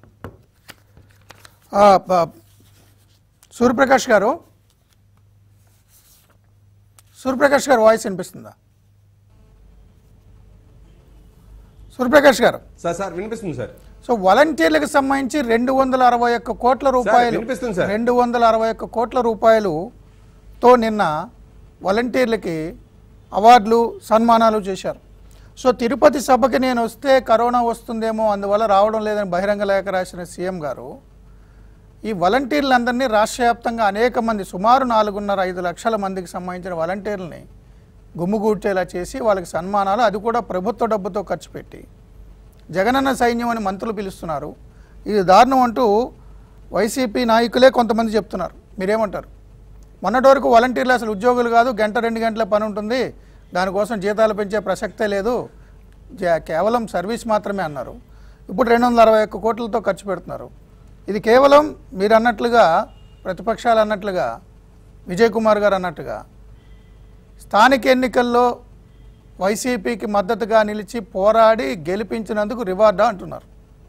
సూర్యప్రకాష్ గారు సూర్యప్రకాష్ గారు వాయిస్ వినిపిస్తుందా సూర్యప్రకాష్ గారు సార్ సార్ వినిపిస్తుంది సార్ సో వాలంటీర్లకు సంబంధించి రెండు వందల అరవై ఒక్క కోట్ల రూపాయలు వినిపిస్తుంది సార్. రెండు వందల అరవై ఒక్క కోట్ల రూపాయలుతో నిన్న వాలంటీర్లకి అవార్డులు సన్మానాలు చేశారు సో తిరుపతి సభకి నేను వస్తే కరోనా వస్తుందేమో అందువల్ల రావడం లేదని బహిరంగ లేఖ రాసిన సీఎం గారు ఈ వాలంటీర్లందరినీ రాష్ట్ర వ్యాప్తంగా అనేక మంది సుమారు నాలుగున్నర ఐదు లక్షల మందికి సంబంధించిన వాలంటీర్లని గుమ్ముగూడ్చేలా చేసి వాళ్ళకి సన్మానాలు అది కూడా ప్రభుత్వ డబ్బుతో ఖర్చు పెట్టి జగనన్న సైన్యం అని మంత్రులు పిలుస్తున్నారు ఇది దారుణం అంటూ వైసీపీ నాయకులే కొంతమంది చెప్తున్నారు మీరేమంటారు మొన్నటి వరకు వాలంటీర్లు అసలు ఉద్యోగులు కాదు గంట రెండు గంటల పని ఉంటుంది దానికోసం జీతాలు పెంచే ప్రసక్తే లేదు జ- కేవలం సర్వీస్ మాత్రమే అన్నారు ఇప్పుడు రెండు వందల అరవై ఒక్క కోట్లతో ఖర్చు పెడుతున్నారు ఇది కేవలం మీరు అన్నట్లుగా ప్రతిపక్షాలు అన్నట్లుగా విజయ్ కుమార్ గారు అన్నట్టుగా స్థానిక ఎన్నికల్లో వైసీపీకి మద్దతుగా నిలిచి పోరాడి గెలిపించినందుకు రివార్డా అంటున్నారు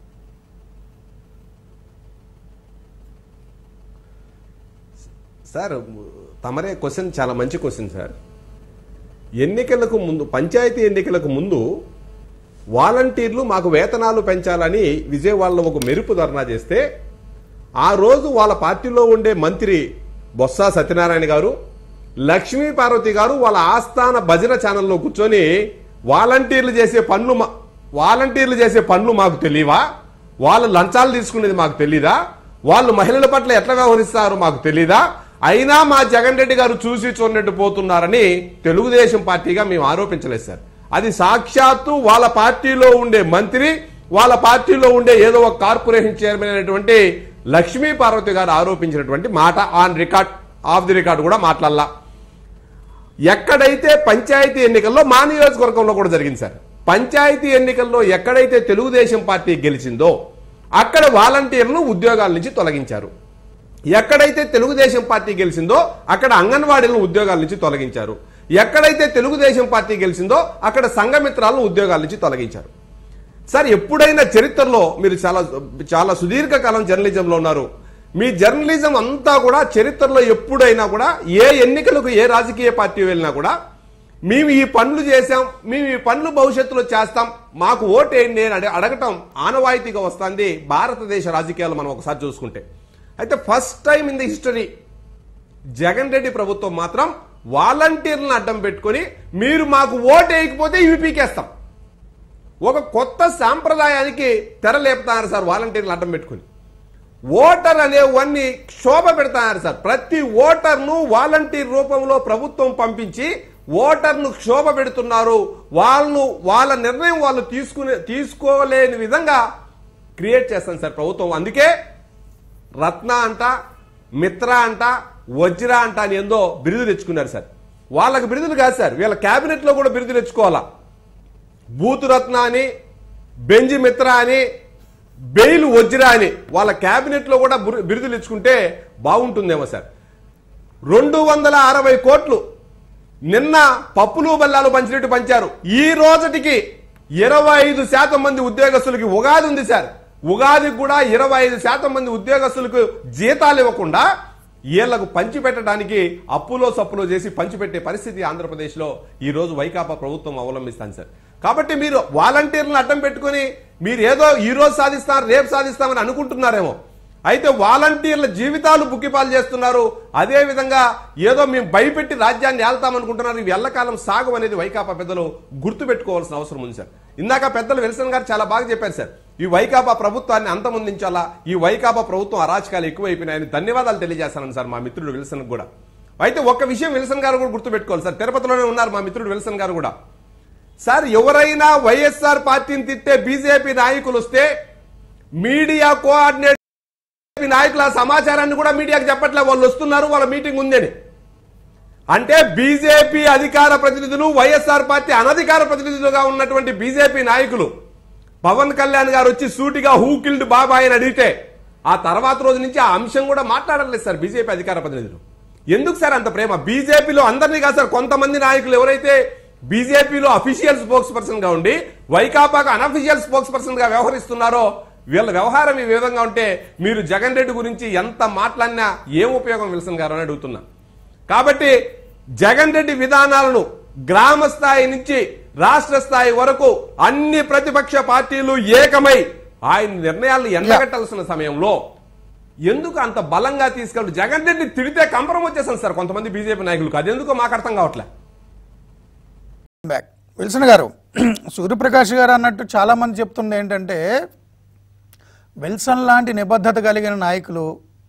సార్ తమరే క్వశ్చన్ చాలా మంచి క్వశ్చన్ సార్ ఎన్నికలకు ముందు పంచాయతీ ఎన్నికలకు ముందు వాలంటీర్లు మాకు వేతనాలు పెంచాలని విజయవాడలో ఒక మెరుపు ధర్నా చేస్తే ఆ రోజు వాళ్ళ పార్టీలో ఉండే మంత్రి బొత్స సత్యనారాయణ గారు లక్ష్మీ పార్వతి గారు వాళ్ళ ఆస్థాన భజన ఛానల్లో కూర్చొని వాలంటీర్లు చేసే పనులు మా- వాలంటీర్లు చేసే పనులు మాకు తెలియవా వాళ్ళు లంచాలు తీసుకునేది మాకు తెలీదా వాళ్ళు మహిళల పట్ల ఎట్లా వ్యవహరిస్తారు మాకు తెలీదా అయినా మా జగన్ రెడ్డి గారు చూసి చూడనట్టు పోతున్నారని తెలుగుదేశం పార్టీగా మేము ఆరోపించలేదు సార్ అది సాక్షాత్తు వాళ్ళ పార్టీలో ఉండే మంత్రి వాళ్ళ పార్టీలో ఉండే ఏదో ఒక కార్పొరేషన్ చైర్మన్ అయినటువంటి లక్ష్మీ పార్వతి గారు ఆరోపించినటువంటి మాట on record off the record కూడా మాట్లాడాల ఎక్కడైతే పంచాయతీ ఎన్నికల్లో మా నియోజకవర్గంలో కూడా జరిగింది సార్ పంచాయతీ ఎన్నికల్లో ఎక్కడైతే తెలుగుదేశం పార్టీ గెలిచిందో అక్కడ వాలంటీర్లను ఉద్యోగాల నుంచి తొలగించారు ఎక్కడైతే తెలుగుదేశం పార్టీ గెలిచిందో అక్కడ అంగన్వాడీలను ఉద్యోగాల నుంచి తొలగించారు ఎక్కడైతే తెలుగుదేశం పార్టీ గెలిచిందో అక్కడ సంఘమిత్రాలను ఉద్యోగాల నుంచి తొలగించారు సార్ ఎప్పుడైనా చరిత్రలో మీరు చాలా చాలా సుదీర్ఘకాలం జర్నలిజంలో ఉన్నారు మీ జర్నలిజం అంతా కూడా చరిత్రలో ఎప్పుడైనా కూడా ఏ ఎన్నికలకు ఏ రాజకీయ పార్టీ వెళ్ళినా కూడా మేము ఈ పనులు చేశాం మేము ఈ పనులు భవిష్యత్తులో చేస్తాం మాకు ఓటేయండి అని అడ- అడగటం ఆనవాయితీగా వస్తుంది భారతదేశ రాజకీయాలు మనం ఒకసారి చూసుకుంటే అయితే first time in the history Jagan Reddy ప్రభుత్వం మాత్రం వాలంటీర్లను అడ్డం పెట్టుకొని మీరు మాకు ఓటు వేయకపోతే ఇవి పీకేస్తాం ఒక కొత్త సాంప్రదాయానికి తెరలేపుతున్నారు సార్ వాలంటీర్లు అడ్డం పెట్టుకుని ఓటర్ అనేవన్నీ క్షోభ పెడతారు సార్ ప్రతి ఓటర్ను వాలంటీర్ రూపంలో ప్రభుత్వం పంపించి ఓటర్ను క్షోభ పెడుతున్నారు వాళ్ళను వాళ్ళ నిర్ణయం వాళ్ళు తీసుకునే తీసుకోలేని విధంగా క్రియేట్ చేస్తాను సార్ ప్రభుత్వం అందుకే రత్న అంట మిత్ర అంట వజ్ర అంట అని ఏందో బిరుదు తెచ్చుకున్నారు సార్ వాళ్ళకి బిరుదులు కాదు సార్ వీళ్ళ క్యాబినెట్ లో కూడా బిరుదు తెచ్చుకోవాలా బూతు రత్న అని బెంజి మిత్ర అని బెయిల్ వజ్ర అని వాళ్ళ క్యాబినెట్ లో కూడా బిరు- బిరుదులు ఇచ్చుకుంటే బాగుంటుందేమో సార్ రెండు వందల అరవై కోట్లు నిన్న పప్పులు బెల్లాలు పంచినట్టు పంచారు ఈ రోజుటికి ఇరవై ఐదు శాతం మంది ఉద్యోగస్తులకి ఉగాది ఉంది సార్ ఉగాదికి కూడా ఇరవై ఐదు శాతం మంది ఉద్యోగస్తులకు జీతాలు ఇవ్వకుండా వీళ్లకు పంచిపెట్టడానికి అప్పులో సప్పులో చేసి పంచిపెట్టే పరిస్థితి ఆంధ్రప్రదేశ్లో ఈ రోజు వైకాపా ప్రభుత్వం అవలంబిస్తాను సార్ కాబట్టి మీరు వాలంటీర్లను అడ్డం పెట్టుకుని మీరు ఏదో ఈ రోజు సాధిస్తారు రేపు సాధిస్తామని అనుకుంటున్నారేమో అయితే వాలంటీర్ల జీవితాలు బుక్కిపాలు చేస్తున్నారు అదే విధంగా ఏదో మేము భయపెట్టి రాజ్యాన్ని ఏళ్తామనుకుంటున్నారు ఇవి ఎల్లకాలం సాగు అనేది వైకాపా పెద్దలు గుర్తు పెట్టుకోవాల్సిన అవసరం ఉంది సార్ ఇందాక పెద్దలు విల్సన్ గారు చాలా బాగా చెప్పారు సార్ ఈ వైకాపా ప్రభుత్వాన్ని అంతమొందించాలా ఈ వైకాపా ప్రభుత్వం అరాచకాలు ఎక్కువైపోయినాయని ధన్యవాదాలు తెలియజేస్తాను సార్ మా మిత్రుడు విల్సన్ కూడా అయితే ఒక్క విషయం విల్సన్ గారు కూడా గుర్తుపెట్టుకోవాలి సార్ తిరుపతిలోనే ఉన్నారు మా మిత్రుడు విల్సన్ గారు కూడా సార్ ఎవరైనా వైఎస్ఆర్ పార్టీని తిట్టే బీజేపీ నాయకులు వస్తే మీడియా కోఆర్డినేటర్ బీజేపీ నాయకుల ఆ సమాచారాన్ని కూడా మీడియాకి చెప్పట్లే వాళ్ళు వస్తున్నారు వాళ్ళ మీటింగ్ ఉందని అంటే బీజేపీ అధికార ప్రతినిధులు వైఎస్ఆర్ పార్టీ అనధికార ప్రతినిధులుగా ఉన్నటువంటి బీజేపీ నాయకులు పవన్ కళ్యాణ్ గారు వచ్చి సూటిగా హూ కిల్డ్ బాబాయ్ అని అడిగితే ఆ తర్వాత రోజు నుంచి ఆ అంశం కూడా మాట్లాడలేదు సార్ బీజేపీ అధికార ప్రతినిధులు ఎందుకు సార్ అంత ప్రేమ బీజేపీలో అందరినీ కాదు సార్ కొంతమంది నాయకులు ఎవరైతే బీజేపీలో అఫీషియల్ స్పోక్స్ పర్సన్ గా ఉండి వైకాపాకు అనఫిషియల్ స్పోక్స్ పర్సన్ గా వ్యవహరిస్తున్నారో వీళ్ళ వ్యవహారం ఈ విధంగా ఉంటే మీరు జగన్ రెడ్డి గురించి ఎంత మాట్లాడినా ఏం ఉపయోగం విల్సన్ గారు అని అడుగుతున్నా కాబట్టి జగన్ రెడ్డి విధానాలను గ్రామ స్థాయి నుంచి రాష్ట్ర స్థాయి వరకు అన్ని ప్రతిపక్ష పార్టీలు ఏకమై ఆయన నిర్ణయాలను ఎండగట్టాల్సిన సమయంలో ఎందుకు అంత బలంగా తీసుకెళ్ళి జగన్ రెడ్డి తిడితే కంపరం వచ్చేసాను సార్ కొంతమంది బీజేపీ నాయకులకు అది ఎందుకో మాకు అర్థం కావట్లే బ్యాక్ విల్సన్ గారు సూర్యప్రకాష్ గారు అన్నట్టు చాలామంది చెప్తుంది ఏంటంటే విల్సన్ లాంటి నిబద్ధత కలిగిన నాయకులు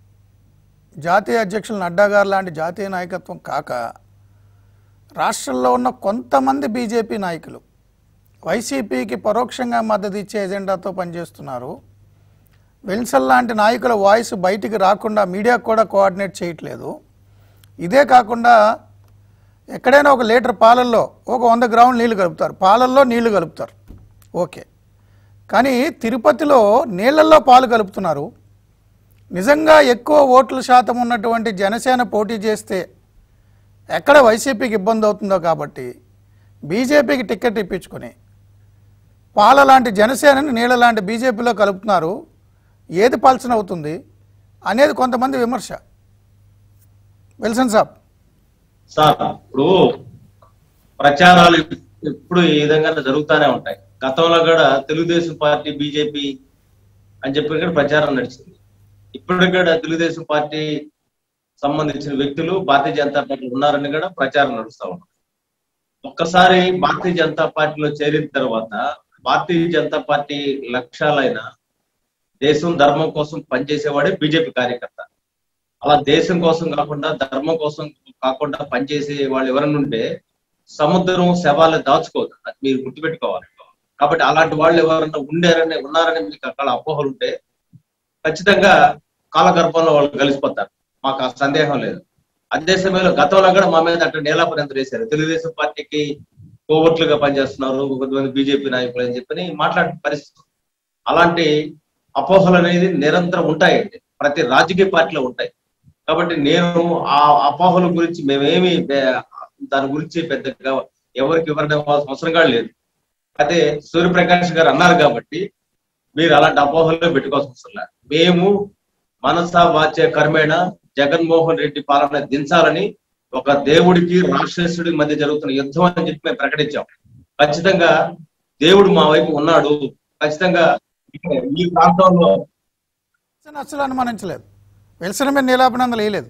జాతీయ అధ్యక్షులు నడ్డా గారు లాంటి జాతీయ నాయకత్వం కాక రాష్ట్రంలో ఉన్న కొంతమంది బీజేపీ నాయకులు వైసీపీకి పరోక్షంగా మద్దతు ఇచ్చే ఎజెండాతో పనిచేస్తున్నారు విల్సన్ లాంటి నాయకుల వాయిస్ బయటికి రాకుండా మీడియాకు కూడా కోఆర్డినేట్ చేయట్లేదు ఇదే కాకుండా ఎక్కడైనా ఒక లీటర్ పాలల్లో ఒక వంద గ్రాములు నీళ్లు కలుపుతారు పాలల్లో నీళ్లు కలుపుతారు ఓకే కానీ తిరుపతిలో నీళ్లలో పాలు కలుపుతున్నారు నిజంగా ఎక్కువ ఓట్ల శాతం ఉన్నటువంటి జనసేన పోటీ చేస్తే ఎక్కడ వైసీపీకి ఇబ్బంది అవుతుందో కాబట్టి బీజేపీకి టికెట్ ఇప్పించుకొని పాల లాంటి జనసేనని నీళ్ళ లాంటి బీజేపీలో కలుపుతున్నారు ఏది పల్సన అవుతుంది అనేది కొంతమంది విమర్శ విల్సన్ సాబ్ సార్ ఇప్పుడు ప్రచారాలు ఎప్పుడు ఈ విధంగా జరుగుతూనే ఉంటాయి గతంలో కూడా తెలుగుదేశం పార్టీ బీజేపీ అని చెప్పి కూడా ప్రచారం నడిచింది ఇప్పుడు కూడా తెలుగుదేశం పార్టీ సంబంధించిన వ్యక్తులు భారతీయ జనతా పార్టీ ఉన్నారని కూడా ప్రచారం నడుస్తా ఉంది ఒక్కసారి భారతీయ జనతా పార్టీలో చేరిన తర్వాత భారతీయ జనతా పార్టీ లక్ష్యాలైన దేశం ధర్మం కోసం పనిచేసేవాడే బీజేపీ కార్యకర్త అలా దేశం కోసం కాకుండా ధర్మం కోసం కాకుండా పనిచేసే వాళ్ళు ఎవరైనా ఉంటే సముద్రం శవాలు దాచుకోదు అది మీరు గుర్తుపెట్టుకోవాలి కాబట్టి అలాంటి వాళ్ళు ఎవరైనా ఉండారని ఉన్నారని మీకు అక్కడ అపోహలు ఉంటే ఖచ్చితంగా కాలగర్భంలో వాళ్ళు కలిసిపోతారు మాకు ఆ సందేహం లేదు అదే సమయంలో గతంలో కూడా మా మీద అట్లా నేలాపరింత వేశారు తెలుగుదేశం పార్టీకి కోవట్లుగా పనిచేస్తున్నారు కొంతమంది బీజేపీ నాయకులు అని చెప్పని మాట్లాడే పరిస్థితి అలాంటి అపోహలు అనేది నిరంతరం ఉంటాయండి ప్రతి రాజకీయ పార్టీలో ఉంటాయి కాబట్టి నేను ఆ అపోహల గురించి మేమేమి బే- దాని గురించి పెద్దగా ఎవరికి ఎవరిని అవసరం కూడా లేదు అదే సూర్యప్రకాష్ గారు అన్నారు కాబట్టి మీరు అలాంటి అపోహల్లో పెట్టుకోవాల్సిన అవసరం లేదు మేము మనస వాచ్య కర్మేణ జగన్మోహన్ రెడ్డి పాలన దించాలని ఒక దేవుడికి రాక్షసుడికి మధ్య జరుగుతున్న యుద్ధం అని చెప్పి మేము ప్రకటించాం ఖచ్చితంగా దేవుడు మా వైపు ఉన్నాడు ఖచ్చితంగా ఇక్కడ ఈ ప్రాంతంలో విల్సన్ అసలు అనుమానించలేదు విల్సన్ మీద నీలాపనందలు వేయలేదు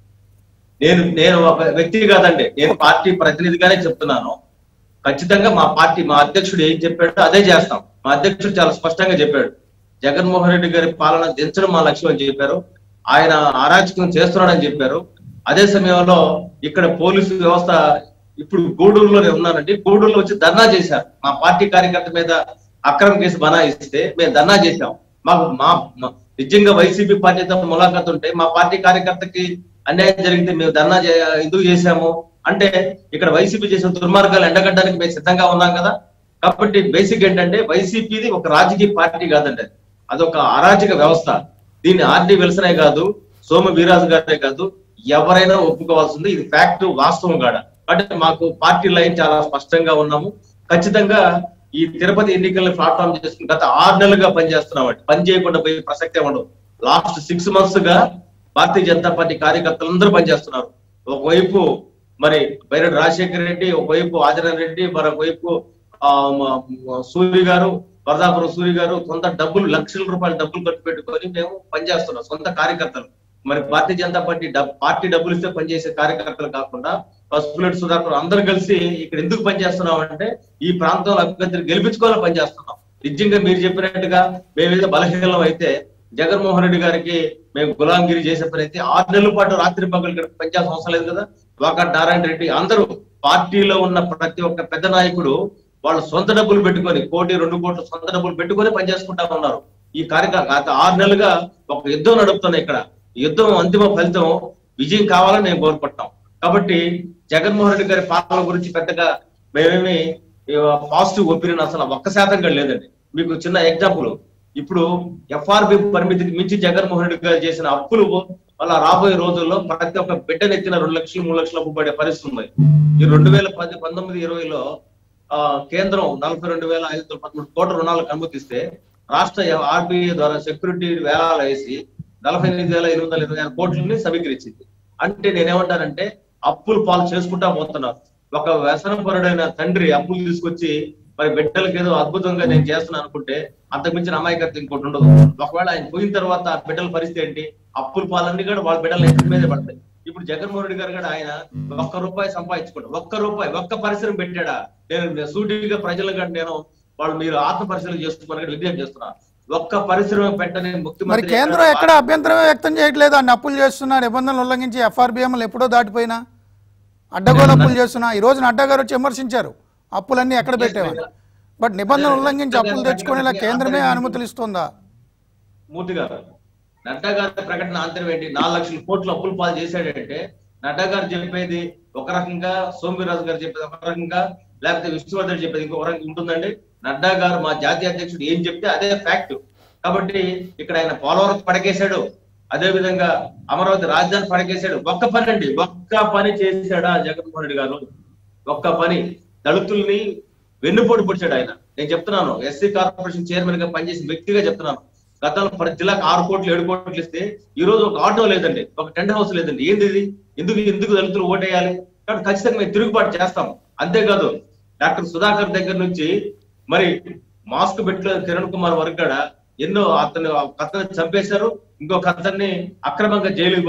నేను నేను ఒక వ్యక్తి కాదండి నేను పార్టీ ప్రతినిధిగానే చెప్తున్నాను ఖచ్చితంగా మా పార్టీ మా అధ్యక్షుడు ఏం చెప్పాడో అదే చేస్తాం మా అధ్యక్షుడు చాలా స్పష్టంగా చెప్పాడు జగన్మోహన్ రెడ్డి గారి పాలన దించడం మా లక్ష్యం అని చెప్పారు ఆయన అరాచకం చేస్తున్నాడని చెప్పారు అదే సమయంలో ఇక్కడ పోలీసు వ్యవస్థ ఇప్పుడు గూడూరులోనే ఉన్నానండి గూడూరులో వచ్చి ధర్నా చేశారు మా పార్టీ కార్యకర్త మీద అక్రమ కేసు బనాయిస్తే మేము ధర్నా చేశాం మాకు మా మా- నిజంగా వైసీపీ పార్టీతో ములాఖాత్ ఉంటే మా పార్టీ కార్యకర్తకి అన్యాయం జరిగితే మేము ధర్నా చే- ఎందుకు చేశాము అంటే ఇక్కడ వైసీపీ చేసిన దుర్మార్గాలు ఎండగట్టడానికి మేము సిద్ధంగా ఉన్నాం కదా కాబట్టి బేసిక్ ఏంటంటే వైసీపీది ఒక రాజకీయ పార్టీ కాదండి అది. అదొక అరాజక వ్యవస్థ దీన్ని ఆర్డి విల్సనే కాదు సోమ వీరాజు గారే కాదు ఎవరైనా ఒప్పుకోవాల్సింది ఇది ఫ్యాక్ట్ వాస్తవం కాడ అంటే మాకు పార్టీ లైన్ చాలా స్పష్టంగా ఉన్నాము ఖచ్చితంగా ఈ తిరుపతి ఎన్నికల్ని ప్లాట్ఫామ్ చేసుకుని గత ఆరు నెలలుగా పనిచేస్తున్నామండి పని చేయకుండా పోయే ప్రసక్తే ఉండదు లాస్ట్ సిక్స్ మంత్స్ గా భారతీయ జనతా పార్టీ కార్యకర్తలందరూ పనిచేస్తున్నారు ఒకవైపు మరి బైరెడ్డి రాజశేఖర రెడ్డి ఒకవైపు ఆదినారాయణ రెడ్డి మరొకవైపు ఆ, మ- మ- సూరి గారు వరదాపురం సూరి గారు సొంత డబ్బులు లక్షల రూపాయల డబ్బులు ఖర్చు పెట్టుకొని మేము పనిచేస్తున్నాం సొంత కార్యకర్తలు మరి భారతీయ జనతా పార్టీ డబ్- పార్టీ డబ్బులు ఇస్తే పనిచేసే కార్యకర్తలు కాకుండా పసుపులెట్ సుధాకర్ అందరూ కలిసి ఇక్కడ ఎందుకు పనిచేస్తున్నాం అంటే ఈ ప్రాంతంలో అభ్యర్థిని గెలిపించుకోవాలని పనిచేస్తున్నాం నిజంగా మీరు చెప్పినట్టుగా మేమేదో బలహీనం అయితే జగన్మోహన్ రెడ్డి గారికి మేము గులాంగిరి చేసే పని అయితే ఆరు నెలల పాటు రాత్రి పగలు ఇక్కడ పనిచేయాల్సిన అవసరం లేదు కదా వాకట్ నారాయణ రెడ్డి అందరూ పార్టీలో ఉన్న ప్రతి ఒక్క పెద్ద నాయకుడు వాళ్ళు సొంత డబ్బులు పెట్టుకొని కోటి రెండు కోట్ల సొంత డబ్బులు పెట్టుకొని పనిచేసుకుంటా ఉన్నారు ఈ కార్యక్రమం గత ఆరు నెలలుగా ఒక యుద్ధం నడుపుతున్నాయి ఇక్కడ ఈ యుద్ధం అంతిమ ఫలితం విజయం కావాలని మేము కోరుకుంటున్నాం కాబట్టి జగన్మోహన్ రెడ్డి గారి పాలన గురించి పెద్దగా మేమేమి పాజిటివ్ ఒపీనియన్ అసలు ఒక్క శాతం కూడా లేదండి మీకు చిన్న ఎగ్జాంపుల్ ఇప్పుడు ఎఫ్ఆర్బి పరిమితికి మించి జగన్మోహన్ రెడ్డి గారు చేసిన అప్పులు వల్ల రాబోయే రోజుల్లో ప్రతి ఒక్క బిడ్డను ఎత్తిన రెండు లక్షలు మూడు లక్షలు అప్పు పడే పరిస్థితి ఉంది ఈ రెండు వేల పది పంతొమ్మిది ఇరవైలో ఆ, కేంద్రం నలభై రెండు వేల ఐదు వందల పదమూడు కోట్ల రుణాలకు అనుమతిస్తే రాష్ట్ర ఆర్బీఐ ద్వారా సెక్యూరిటీ వేలాలు వేసి నలభై ఎనిమిది వేల ఎనిమిది వందల ఇరవై ఆరు కోట్లని సమీకరించింది అంటే నేనేమంటానంటే అప్పులు పాలు చేసుకుంటా పోతున్నారు ఒక వ్యసనపరుడైన తండ్రి అప్పులు తీసుకొచ్చి మరి బిడ్డలకి ఏదో అద్భుతంగా నేను చేస్తున్నాను అనుకుంటే అంతకు మించిన అమాయకత్వం ఇంకోటి ఉండదు ఒకవేళ ఆయన పోయిన తర్వాత ఆ బిడ్డల పరిస్థితి ఏంటి అప్పుల పాలన్నీ కూడా వాళ్ళ బిడ్డల ఎక్కడి మీదే పడతాయి ఇప్పుడు జగన్మోహన్ రెడ్డి గారు కూడా ఆయన ఒక్క రూపాయి సంపాదించుకోండి ఒక్క రూపాయి ఒక్క పరిశ్రమ పెట్టాడా నేను సూటిగా ప్రజలుగా నేను వాళ్ళు మీరు ఆత్మ పరిశీలన చేసుకోమని విజ్ఞప్తి చేస్తున్నా ఒక్క పరిశ్రమ పెట్టని మరి ముఖ్యమంత్రి కేంద్రం ఎక్కడ అభ్యంతరమే వ్యక్తం చేయట్లేదు అన్ని అప్పులు చేస్తున్నా నిబంధనలు ఉల్లంఘించి ఎఫ్ఆర్బిఎంలు ఎప్పుడో దాటిపోయినా అడ్డగోలు అప్పులు చేస్తున్నా ఈ రోజున అడ్డా గారు వచ్చి విమర్శించారు అప్పులన్నీ ఎక్కడ పెట్టేవారు బట్ నిబంధనలు ఉల్లంఘించి అప్పులు తెచ్చుకునేలా కేంద్రమే అనుమతులు ఇస్తుందా మూర్తి గారు నడ్డా గారి ప్రకటన ఆంతరం ఏంటి నాలుగు లక్షల కోట్లు అప్పులు పాలు చేశాడంటే నడ్డా గారు చెప్పేది ఒక రకంగా సోమవీరాజు గారు చెప్పేది ఒక రకంగా లేకపోతే విష్ణువర్ధన్ చెప్పేది ఇంకొక రకంగా ఉంటుందండి నడ్డా గారు మా జాతీయ అధ్యక్షుడు ఏం చెప్తే అదే ఫ్యాక్ట్ కాబట్టి ఇక్కడ ఆయన పోలవరం పడకేశాడు అదే విధంగా అమరావతి రాజధాని పడకేశాడు ఒక్క పని అండి ఒక్క పని చేశాడా జగన్మోహన్ రెడ్డి గారు ఒక్క పని దళితుల్ని వెన్నుపోటు పొడిచాడు ఆయన నేను చెప్తున్నాను ఎస్సీ కార్పొరేషన్ చైర్మన్ గా పనిచేసిన వ్యక్తిగా చెప్తున్నాను గతంలో ప్రతి జిల్లాకు ఆరు కోట్లు ఏడు కోట్లు ఇస్తే ఈ రోజు ఒక ఆటో లేదండి ఒక టెంట్ హౌస్ లేదండి ఏంది ఇది ఎందుకు ఎందుకు దళితులు ఓటేయాలి కాబట్టి ఖచ్చితంగా మేము తిరుగుబాటు చేస్తాం అంతేకాదు డాక్టర్ సుధాకర్ దగ్గర నుంచి మరి మాస్క్ పెట్టిన కిరణ్ కుమార్ వరకు కూడా ఎన్నో అతను అతను చంపేశారు ఇంకొక అతన్ని అక్రమంగా జైలు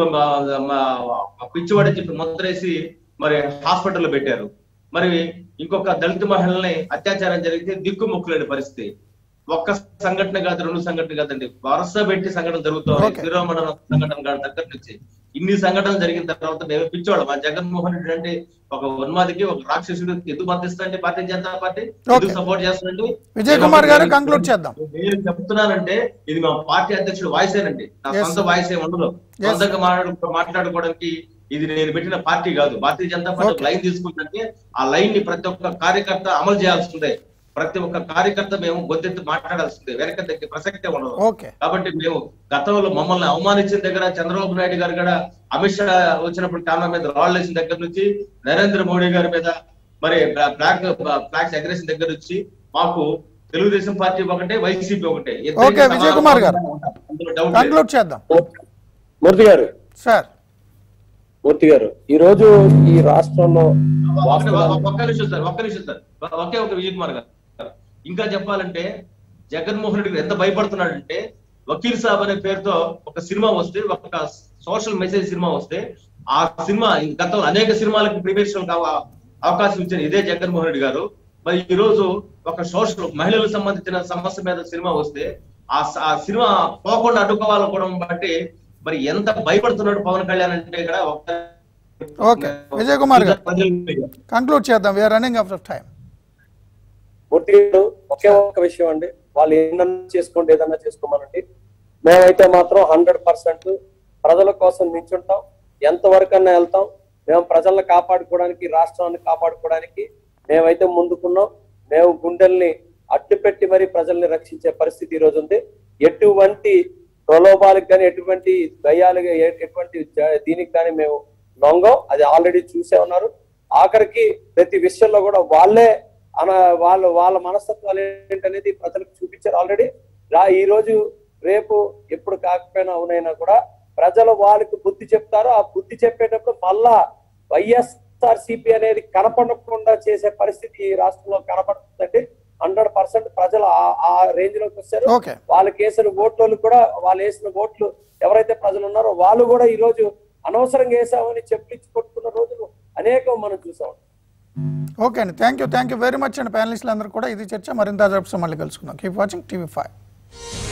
పిచ్చివాడని చెప్పి ముద్రేసి మరి హాస్పిటల్లో పెట్టారు మరి ఇంకొక దళిత మహిళల్ని అత్యాచారం జరిగితే దిక్కుముక్కులేని పరిస్థితి ఒక్క సంఘటన కాదు రెండు సంఘటన కాదండి వరుస పెట్టి సంఘటన జరుగుతాయి Okay. తిరువమణ సంఘటన కాదు దగ్గర నుంచి ఇన్ని సంఘటనలు జరిగిన తర్వాత మేము పిచ్చోళ్ళం మా జగన్మోహన్ రెడ్డి అంటే ఒక ఉన్మాదికి ఒక రాక్షసుడు ఎందుకు మద్దతిస్తాండి భారతీయ జనతా పార్టీ ఎందుకు సపోర్ట్ చేస్తుందండి విజయ్ కుమార్ గారు కంక్లూడ్ చేద్దాం నేను చెప్తున్నానంటే ఇది మా పార్టీ అధ్యక్షుడు వాయిస్ ఏనండి నా Yes. సొంత వాయిస్ ఏమి ఉండదు Yes. సొంతంగా మాట్లాడు మాట్లాడుకోవడానికి ఇది నేను పెట్టిన పార్టీ కాదు Bharatiya Janata Party Okay. Line తీసుకుంటే ఆ లైన్ ని ప్రతి ఒక్క కార్యకర్త అమలు చేయాల్సిందే ప్రతి ఒక్క కార్యకర్త మేము గొంతెత్తి మాట్లాడాల్సిందే వెనక తగ్గే ప్రసక్తే ఉండదు ఓకే కాబట్టి మేము గతంలో మమ్మల్ని అవమానించిన దగ్గర చంద్రబాబు నాయుడు గారు కూడా అమిత్ షా వచ్చినప్పుడు కారణం మీద రాళ్ళు వేసిన దగ్గర నుంచి నరేంద్ర మోడీ గారి మీద మరి ఫ్లాగ్ ఫ్లాగ్స్ ఎగరేసిన దగ్గర నుంచి మాకు తెలుగుదేశం పార్టీ ఒకటే వైసీపీ ఒకటే ఇద్దరికీ ఓకే, విజయ్ కుమార్ గారు. అందులో డౌట్ లేదు. కంక్లూడ్ చేద్దాం మూర్తి గారు సార్ మూర్తి గారు ఈ రోజు ఈ రాష్ట్రంలో ఒక్క- వాస్తవాలు ఒక్క నిమిషం సార్ ఒక్క నిమిషం సార్ ఒకే ఒక విజయ్ కుమార్ గారు ఇంకా చెప్పాలంటే జగన్మోహన్ రెడ్డి గారు ఎంత భయపడుతున్నాడంటే వకీల్ సాబ్ అనే పేరుతో ఒక సినిమా వస్తే ఒక సోషల్ మెసేజ్ సినిమా వస్తే ఆ సినిమా గతంలో అనేక సినిమాలకు ప్రీమియర్ అవకాశం ఇచ్చిన ఇదే జగన్మోహన్ రెడ్డి గారు మరి ఈ రోజు ఒక సోషల్ మహిళలకు సంబంధించిన సమస్య మీద సినిమా వస్తే ఆ స- ఆ సినిమా పోకుండా అడ్డుకోవాలనుకోవడం బట్టి మరి ఎంత భయపడుతున్నాడు పవన్ కళ్యాణ్ అంటే ఇక్కడ ఒక ఓకే విజయ్ కుమార్ గారు ప్రజలు కంక్లూడ్ చేద్దాం we're running of time Murthy గారు ఒకే ఒక విషయం అండి వాళ్ళు ఏదన్నా చేసుకోండి ఏదన్నా చేసుకోమనండి మేమైతే మాత్రం హండ్రెడ్ పర్సెంట్ ప్రజల కోసం నించుంటాం ఎంత వరకన్నా వెళ్తాం మేము ప్రజలను కాపాడుకోవడానికి రాష్ట్రాన్ని కాపాడుకోవడానికి మేమైతే ముందుకున్నాం మేము గుండెల్ని అడ్డు పెట్టి మరి ప్రజల్ని రక్షించే పరిస్థితి ఈ రోజు ఉంది ఎటువంటి ప్రలోభాలకు కానీ ఎటువంటి భయాలు ఎ- ఎటువంటి జ- దీనికి కానీ మేము లొంగం అది ఆల్రెడీ చూసే ఉన్నారు ఆఖరికి ప్రతి విషయంలో కూడా వాళ్ళే అన వాళ్ళు వాళ్ళ మనస్తత్వాలు ఏంటనేది ప్రజలకు చూపించారు ఆల్రెడీ రా ఈ రోజు రేపు ఎప్పుడు కాకపోయినా అవునైనా కూడా ప్రజలు వాళ్ళకి బుద్ధి చెప్తారు ఆ బుద్ధి చెప్పేటప్పుడు మళ్ళా వైఎస్ఆర్ సిపి అనేది కనపడకుండా చేసే పరిస్థితి ఈ రాష్ట్రంలో కనపడుతుందండి హండ్రెడ్ పర్సెంట్ ప్రజలు ఆ- ఆ రేంజ్ లోకి వచ్చారు ఓకే వాళ్ళకి వేసిన ఓట్లు కూడా వాళ్ళు వేసిన ఓట్లు ఎవరైతే ప్రజలు ఉన్నారో వాళ్ళు కూడా ఈ రోజు అనవసరంగా వేసామని చెప్పించి కొట్టుకున్న రోజులు అనేకం మనం చూసాం ఓకే అండి thank you thank you very much అండి ప్యానలిస్టులు అందరూ కూడా ఇది చర్చ మరింత జరుపుతాం మళ్ళీ కలుసుకుందాం కీప్ వాచింగ్ టీవీ ఫైవ్